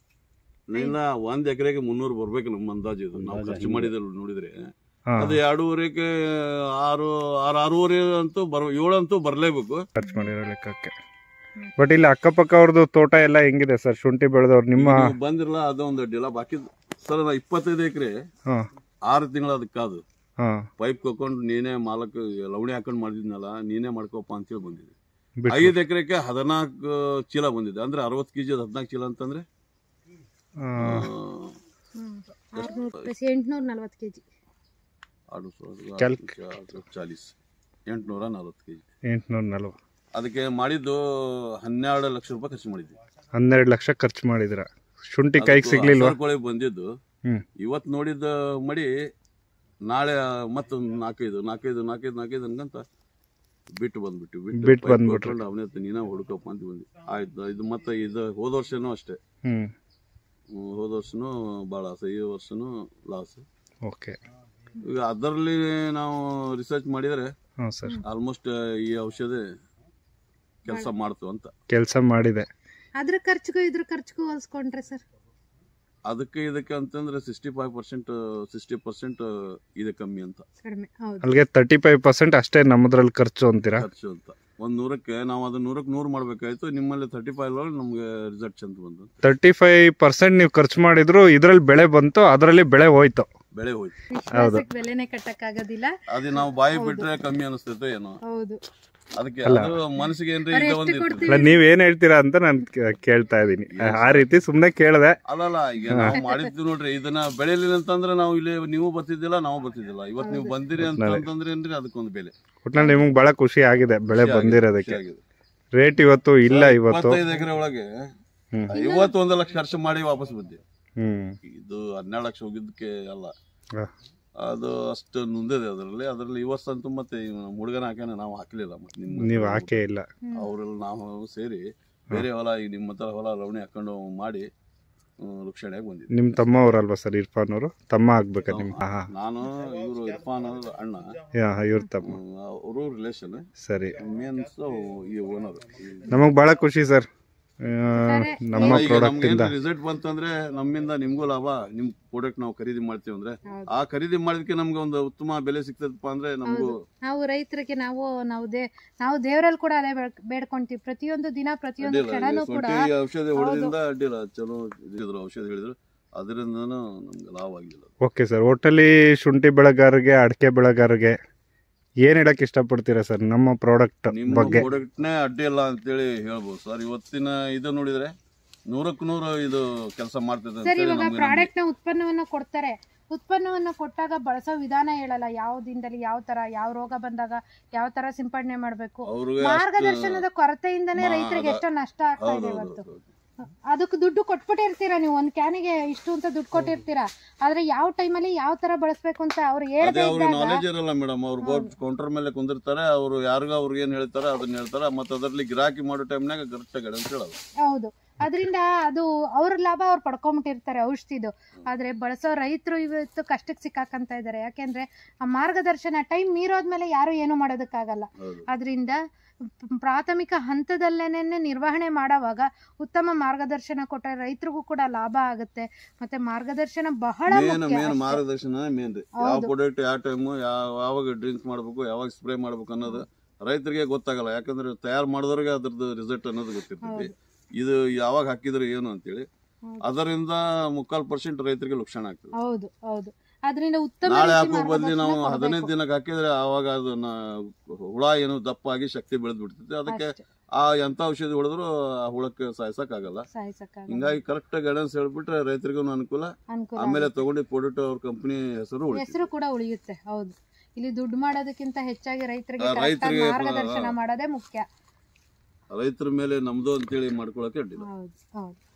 ಇಲ್ಲ ಒಂದ್ ಎಕರೆಗೆ ಮುನ್ನೂರು ಬರ್ಬೇಕು ನಮ್ಮ ಅಂದಾಜು ಇದು ನಾವು ಖರ್ಚು ಮಾಡಿದ್ರೆ ನೋಡಿದ್ರೆ ಹಾ ಅದು ಎರಡೂವರೆಗೆ ಆರು ಆರು ಆರೂವರೆ ಅಂತೂ ಬರ್ ಏಳಂತೂ ಬರ್ಲೇಬೇಕು ಖರ್ಚು ಮಾಡಿರೋ ಲೆಕ್ಕಕ್ಕೆ ಬಟ್ ಇಲ್ಲಿ ಅಕ್ಕಪಕ್ಕ ಅವ್ರದ್ದು ತೋಟ ಎಲ್ಲ ಹೆಂಗಿದೆ ಸರ್ ಶುಂಠಿ ಬೆಳೆದವ್ರು ನಿಮ್ಮ ನೀವು ಬಂದಿರಲ್ಲ ಅದು ಒಂದು ಅಡ್ಡಿಲ್ಲ ಬಾಕಿ ಸರ್ ನಾ ಇಪ್ಪತ್ತೈದು ಎಕರೆ ಹಾ ಆರು ತಿಂಗಳ ಅದಕ್ಕಾದು ಹಾ ಪೈಪ್ ಕೊಕೊಂಡು ನೀನೇ ಮಾಲಕ್ ಲವಣಿ ಹಾಕೊಂಡು ಮಾಡಿದ್ನಲ್ಲ ನೀನೇ ಮಾಡ್ಕೋಪ್ಪ ಅಂತೇಳಿ ಬಂದಿದೆ ಬಿಟ್ಟು ಐದು ಎಕರೆಗೆ ಹದಿನಾಲ್ಕು ಚೀಲ ಬಂದಿದೆ ಅಂದ್ರೆ ಅರವತ್ತು ಕೆಜಿ ಹದಿನಾಲ್ಕು ಚೀಲ ಅಂತಂದ್ರೆ ಆ, ಹ್ಮ್. ಆರ್ನೂರು ಪ್ಲಸ್ ಎಂಟ್ನೂರ ನಲ್ವತ್ತು ಕೆಜಿ ಆರು ಸಾವಿರದ ಕ್ಯಾಲ್ಕ್. ಆರು ಚಾಲೀಸ್ ಎಂಟುನೂರ ನಲ್ವತ್ತು ಕೆಜಿ ಎಂಟ್ನೂರ ನಲ್ವತ್ತು ಅದಕ್ಕೆ ಮಾಡಿದ್ದು ಹನ್ನೆರಡು ಲಕ್ಷ ರೂಪಾಯಿ ಖರ್ಚು ಮಾಡಿದ್ವಿ ಹನ್ನೆರಡು ಲಕ್ಷ ಖರ್ಚು ಮಾಡಿದಿರ ಶುಂಠಿ ಕೈಗೆ ಸಿಗ್ಲಿಲ್ವಾ ಕೋಳಿ ಬಂದಿದ್ದು ಹ್ಮ್ ಇವತ್ತು ನೋಡಿದ್ದ ಮಡಿ ನಾಳೆ ಮತ್ತೊಂದು ನಾಲ್ಕೈದು ನಾಲ್ಕೈದು ನಾಲ್ಕೈದು ನಾಲ್ಕೈದು ಅನ್ಕಂತ ಬಿಟ್ಟು ಬಂದ್ಬಿಟ್ಟು ಬಿಟ್ಟು ಬಂದ್ಬಿಟ್ರು. ಅವನೇ ನೀನ ಹುಡುಕಪ್ಪ ಅಂತ ಬಂದ್ವಿ ಆಯ್ತು ಇದು ಮತ್ತೆ ಇದು ಹೋದ ವರ್ಷನೂ ಅಷ್ಟೇ ಹ್ಮ್ ಹ್ಮ್, ಹೋದ ವರ್ಷನೂ ಭಾಳ ಲಾಸ್ ಈ ವರ್ಷನೂ ಲಾಸ್ ಓಕೆ ಈಗ ಅದರಲ್ಲಿ ನಾವು ರಿಸರ್ಚ್ ಮಾಡಿದರೆ ಹಾಂ ಸರ್ ಆಲ್ಮೋಸ್ಟ್ ಈ ಔಷಧ ಕೆಲಸ ಮಾಡ್ತು ಅಂತ ಕೆಲಸ ಮಾಡಿದೆ ಅದ್ರ ಖರ್ಚಿಗೂ ಇದ್ರ ಖರ್ಚಿಗೂ ಹೋಲಿಸ್ಕೊಂಡ್ರೆ ಸರ್ ಅದಕ್ಕೆ ಇದಕ್ಕೆ ಅಂತಂದ್ರೆ sixty five percent sixty percent ಇದೆ ಕಮ್ಮಿ ಅಂತ ಕಡಿಮೆ ಹೌದು ಅಲ್ಲಿಗೆ ತರ್ಟಿ ಫೈವ್ ಪರ್ಸೆಂಟ್ ಅಷ್ಟೇ ನಮ್ಮದ್ರಲ್ಲಿ ಖರ್ಚು ಅಂತೀರಾ ಖರ್ಚು ಅಂತ ಒಂದ್ ನೂರಕ್ಕೆ ನಾವು ಅದನ್ನ ನೂರಕ್ಕೆ ನೂರು ಮಾಡ್ಬೇಕಾಯ್ತು ನಿಮ್ಮಲ್ಲಿ ತರ್ಟಿ ಫೈವ್ ಒಳಗೆ ನಮ್ಗೆ ರಿಸಲ್ಟ್ ಚಂದ ಬಂತು ತರ್ಟಿ ಫೈವ್ ಪರ್ಸೆಂಟ್ ನೀವು ಖರ್ಚು ಮಾಡಿದ್ರು ಇದ್ರಲ್ಲಿ ಬೆಳೆ ಬಂತು ಅದರಲ್ಲಿ ಬೆಳೆ ಹೋಯ್ತು ಬೆಳೆ ಹೋಯ್ತು ವಿಶ್ವಾಸಕ್ಕೆ ಬೆಲೆನೆ ಕಟ್ಟಕ್ಕಾಗೋದಿಲ್ಲ ಅದು ನಾವು ಬಾಯಿ ಬಿಟ್ರೆ ಕಮ್ಮಿ ಅನಿಸ್ತೈತೋ ಏನೋ ಹೌದು ಅದಕ್ಕೆ ಅದು ಮನಸ್ಸಿಗೆ ಏನ್ರಿ ಅವ್ರು ಇದು ಎಷ್ಟು ಒಂದು ಇರ್ತದೆ. ಕೊಡ್ತೀವಿ ಅಲ್ಲ ನೀವ್ ಏನ್ ಹೇಳ್ತೀರಾ ಅಂತ ನಾನು ಕೇಳ್ತಾ ಇದೀನಿ ಆ ರೀತಿ ಸುಮ್ನೆ ಕೇಳ್ದೆ ಅಲ್ಲಲ್ಲ ಈಗ ನಾವು ಮಾಡಿದ್ವಿ ನೋಡ್ರಿ ಇದನ್ನ ಬೆಳೆಯಲಿಲ್ಲ ಅಂತಂದ್ರೆ ನಾವು ಇಲ್ಲಿ ನೀವು ಬರ್ತಿದ್ದಿಲ್ಲ ನಾವು ಬರ್ತಿದ್ದಿಲ್ಲ ಇವತ್ತು ನೀವು ಬಂದಿರಿ ಅಂತ ಅಂತಂದ್ರೆ ಏನ್ರಿ ಅದಕ್ಕೊಂದು ಬೆಲೆ ಒಟ್ನಲ್ಲಿ ನಿಮ್ಗೆ ಬಹಳ ಖುಷಿ ಆಗಿದೆ ಬೆಳೆ ಬಂದಿರೋದಕ್ಕೆ ಖುಷಿಯಾಗಿದೆ. ರೇಟ್ ಇವತ್ತು ಇಲ್ಲ ಇವತ್ತು ಇಪ್ಪತ್ತೈದು ಎಕರೆ ಒಳಗೆ ಹ್ಮ್. ಐವತ್ತೊಂದು ಲಕ್ಷ ಖರ್ಚು ಮಾಡಿ ವಾಪಸ್ ಬಂದೆ ಹ್ಮ್ ಇದು ಹನ್ನೆರಡು ಲಕ್ಷ ಹೋಗಿದ್ದಕ್ಕೆ ಅಲ್ಲ ಹ. ಅದು ಅಷ್ಟು ನೊಂದಿದೆ ಅದರಲ್ಲಿ ಅದರಲ್ಲಿ ಈ ವರ್ಷ ಅಂತೂ ಮತ್ತೆ ಇವ್ನು ನಮ್ಮ ಹುಡುಗನ ಹಾಕ್ಯಾನ ನಾವು ಹಾಕ್ಲಿಲ್ಲ ಮತ್ತೆ ನಿಮ್ಮ ನೀವ್ ಹಾಕೇ ಇಲ್ಲ ಅವರೆಲ್ಲ ನಾವು ಸೇರಿ ಬೇರೆ ಹೊಲ ಈಗ ನಿಮ್ಮ ಹತ್ರ ಹೊಲ ರವಣಿ ಹಾಕೊಂಡು ಮಾಡಿ ವೃಕ್ಷಣೆಯಾಗಿ ಬಂದಿದ್ವಿ ನಿಮ್ ತಮ್ಮ ಅವ್ರಲ್ವಾ ಸರ್ ಇರ್ಫಾನ್ ಅವರು ತಮ್ಮ ಆಗ್ಬೇಕಾ ನಿಮ್ ಹಾ ನಾನು ಇವರು ಇರ್ಫಾನ್ ಅವ್ರ ಅಣ್ಣ ಹಾ ಇವ್ರ ತಮ್ಮ ಅವರು ರಿಲೇಷನ್ ಸರಿ ಮೇನ್ಸ್ ಈ ಓನರ್ ನಮಗ್ ಬಹಳ ಖುಷಿ ಸರ್ ನಮ್ಮ ಪ್ರಾಡಕ್ಟ್ ಇಂದ ರಿಸಲ್ಟ್ ಬಂತಂದ್ರೆ ನಮ್ಮಿಂದ ನಿಮ್ಗೂ ಲಾಭ ನಿಮ್ ಪ್ರಾಡಕ್ಟ್ ನಾವು ಖರೀದಿ ಮಾಡ್ತೀವಿ ಅಂದ್ರೆ ಹೌದು. ಆ ಖರೀದಿ ಮಾಡಿದಕ್ಕೆ ನಮ್ಗೆ ಒಂದು ಉತ್ತಮ ಬೆಲೆ ಸಿಗ್ತದಪ್ಪ ಅಂದ್ರೆ ನಮಗೂ ನಾವು ರೈತರಿಗೆ ನಾವು ನಾವು ದೇ ನಾವು ದೇವರಲ್ಲಿ ಕೂಡ ಅದೇ ಬೇಡ್- ಬೇಡ್ಕೊಂತೀವಿ ಪ್ರತಿಯೊಂದು ದಿನ ಪ್ರತಿಯೊಂದು ಅಡ್ಡಿಲ್ಲ ಕ್ಷಣನೂ ಈ ಕೂಡ ಶುಂಠಿ ಔಷಧಿ ಹೊಡೆದಿಂದ ಅಡ್ಡಿಲ್ಲ ಚಲೋ ಇದ್ರು ಔಷಧಿ ಹೇಳಿದ್ರು ಅದರಿಂದನೂ ನಮ್ಗೆ ಲಾಭ ಆಗಿಲ್ಲ ಓಕೆ ಸರ್ ಒಟ್ಟಲ್ಲಿ ಶುಂಠಿ ಬೆಳೆಗಾರರಿಗೆ ಅಡಿಕೆ ಬೆಳೆಗಾರರಿಗೆ ಏನ್ ಹೇಳಕ್ ಇಷ್ಟಪಡ್ತೀರಾ ಸರ್ ನಮ್ಮ ಪ್ರಾಡಕ್ಟ್ ನಿಮ್ಮ ಬಗ್ಗೆ ಪ್ರಾಡಕ್ಟ್ನೇ ಅಡ್ಡಿ ಇಲ್ಲ ಅಂತೇಳಿ ಹೇಳ್ಬೋದು ಸರ್ ಇವತ್ತಿನ ಇದು ನೋಡಿದ್ರೆ ನೂರಕ್ಕೆ ನೂರು ಇದು ಕೆಲಸ ಮಾಡ್ತದೆ ಸರ್ ಅಂತೇಳಿ ಇವಾಗ ನಮ್ಗೆ ಪ್ರಾಡಕ್ಟ್ ನ ಉತ್ಪನ್ನವನ್ನ ಕೊಡ್ತಾರೆ ಉತ್ಪನ್ನವನ್ನ ಕೊಟ್ಟಾಗ ಬಳಸೋ ವಿಧಾನ ಹೇಳಲ್ಲ ಯಾವ ದಿನದಲ್ಲಿ ಯಾವ ತರ ಯಾವ ರೋಗ ಬಂದಾಗ ಯಾವ ತರ ಸಿಂಪಡಣೆ ಮಾಡ್ಬೇಕು ಅವ್ರಿಗೆ ಮಾರ್ಗದರ್ಶನದ ಕೊರತೆಯಿಂದನೇ ಮಾ- ರೈತರಿಗೆ ಅದ- ಎಷ್ಟೋ ನಷ್ಟ ಆಗ್ತಾ ಇದೆ ಹೌದು ಇವತ್ತು ಅದಕ್ಕೆ ದುಡ್ಡು ಕೊಟ್ಬಿಟ್ಟಿರ್ತೀರಾ ನೀವು ಒಂದ್ ಕ್ಯಾನಿಗೆ ಇಷ್ಟು ಅಂತ ದುಡ್ಡು ಕೊಟ್ಟಿರ್ತೀರಾ ಆದ್ರೆ ಯಾವ ಟೈಮಲ್ಲಿ ಯಾವ ತರ ಬಳಸ್ಬೇಕು ಅಂತ ಅವ್ರು ಅದೇ ಹೇಳ್ದೆ ಅವ್ರಿಗೆ ಇದ್ದಾಗ ನಾಲೆಜ್ ಇರಲ್ಲ ಮೇಡಮ್ ಅವ್ರು ಬೋರ್ಡ್ ಕೌಂಟರ್ ಮೇಲೆ ಕುಂದಿರ್ತಾರೆ ಅವರು ಯಾರಿಗ ಅವ್ರಿಗೆ ಏನ್ ಹೇಳ್ತಾರೆ ಅದನ್ನ ಹೇಳ್ತಾರೆ ಮತ್ತೆ ಅದರಲ್ಲಿ ಗಿರಾಕಿ ಮಾಡೋ ಟೈಮ್ನಾಗ ಕರೆಕ್ಟ್ ಗಡ ಅಂತ ಹೇಳಲ್ಲ ಹೌದು ಅದರಿಂದ ಅದು ಅವ್ರ ಲಾಭ ಅವ್ರು ಪಡ್ಕೊಂಬಿಟ್ಟಿರ್ತಾರೆ ಔಷಧಿದು ಆದ್ರೆ ಬಳಸೋ ರೈತರು ಇವತ್ತು ಕಷ್ಟಕ್ಕೆ ಸಿಕ್ಕಾಕಂತ ಇದ್ದಾರೆ ಯಾಕೆಂದ್ರೆ ಆ ಮಾರ್ಗದರ್ಶನ ಟೈಮ್ ಮೀರೋದ್ಮೇಲೆ ಯಾರು ಏನು ಮಾಡೋದಕ್ಕಾಗಲ್ಲ ಹೌದು. ಅದರಿಂದ ಪ್ರಾಥಮಿಕ ಹಂತದಲ್ಲೇನೆ ನಿರ್ವಹಣೆ ಮಾಡೋವಾಗ ಉತ್ತಮ ಮಾರ್ಗದರ್ಶನ ಕೊಟ್ಟರೆ ರೈತರಿಗೂ ಕೂಡ ಲಾಭ ಆಗುತ್ತೆ ಮತ್ತೆ ಮಾರ್ಗದರ್ಶನ ಬಹಳ ಮೇನ್ ಮುಖ್ಯ ಮೇನ್ ಅಷ್ಟೇ. ಮಾರ್ಗದರ್ಶನ ಮೇನ್ ರೀ ಯಾವ ಹೌದು. ಪ್ರಾಡಕ್ಟ್ ಯಾವ ಟೈಮು ಯಾವಾಗ ಡ್ರಿಂಕ್ ಮಾಡ್ಬೇಕು ಯಾವಾಗ ಸ್ಪ್ರೇ ಮಾಡ್ಬೇಕು ಅನ್ನೋದು ರೈತರಿಗೆ ಗೊತ್ತಾಗಲ್ಲ ಯಾಕಂದ್ರೆ ತಯಾರು ಮಾಡಿದವ್ರಿಗೆ ಅದ್ರದ್ದು ರಿಸಲ್ಟ್ ಅನ್ನೋದು ಗೊತ್ತಿರ್ತೈತಿ ಇದು ಯಾವಾಗ ಹಾಕಿದ್ರೆ ಏನು ಅಂತೇಳಿ ಅದರಿಂದ ಮುಕ್ಕಾಲ್ ಪರ್ಸೆಂಟ್ ರೈತರಿಗೆ ಲಕ್ಷಣ ಆಗ್ತದೆ ಹೌದು ಹೌದು ಅದರಿಂದ ಉತ್ತಮ ನಾಳೆ ರೀತಿ ಹಾಕೋ ಬದ್ಲಿ ನಾವು ಮಾರ್ಗದರ್ಶನ ಹದಿನೈದು ಕೊಡ್ಬೇಕು. ದಿನಕ್ಕೆ ಹಾಕಿದ್ರೆ ಆವಾಗ ಅದನ್ನ ಹುಳ ಏನು ದಪ್ಪ ಆಗಿ ಶಕ್ತಿ ಬೆಳೆದ್ ಬಿಡ್ತೈತಿ ಅದಕ್ಕೆ ಅಷ್ಟೇ. ಆ ಎಂತ ಔಷಧಿ ಹೊಡೆದ್ರು ಆ ಹುಳಕ್ಕೆ ಸಾಯ್ಸಕ್ ಆಗಲ್ಲ ಸಾಯಿಸಕ್ಕಾಗಲ್ಲ. ಹಿಂಗಾಗಿ ಕರೆಕ್ಟ್ ಗೈಡೆನ್ಸ್ ಹೇಳ್ಬಿಟ್ರೆ ರೈತರಿಗೂ ಅನುಕೂಲ ಅನುಕೂಲ ಆಮೇಲೆ ತಗೊಂಡು ಕೊಡಿಟ್ಟು ಅವ್ರ ಕಂಪನಿ ಹೆಸರು ಉಳಿತೈತಿ ಹೆಸರು ಕೂಡ ಉಳಿಯುತ್ತೆ ಹೌದು ಇಲ್ಲಿ ದುಡ್ಡು ಮಾಡೋದಕ್ಕಿಂತ ಹೆಚ್ಚಾಗಿ ರೈತರಿಗೆ ಆ, correct ಆಗಿ ರೈತರಿಗೆ ಮಾರ್ಗದರ್ಶನ ಮಾಡೋದೇ ಮುಖ್ಯ ರೈತರ ಮೇಲೆ ನಮ್ದು ಅಂತೇಳಿ ಮಾಡ್ಕೊಳಕ್ಕೆ ಅಡ್ಡಿಲ್ಲ ಹೌದು ಹೌದು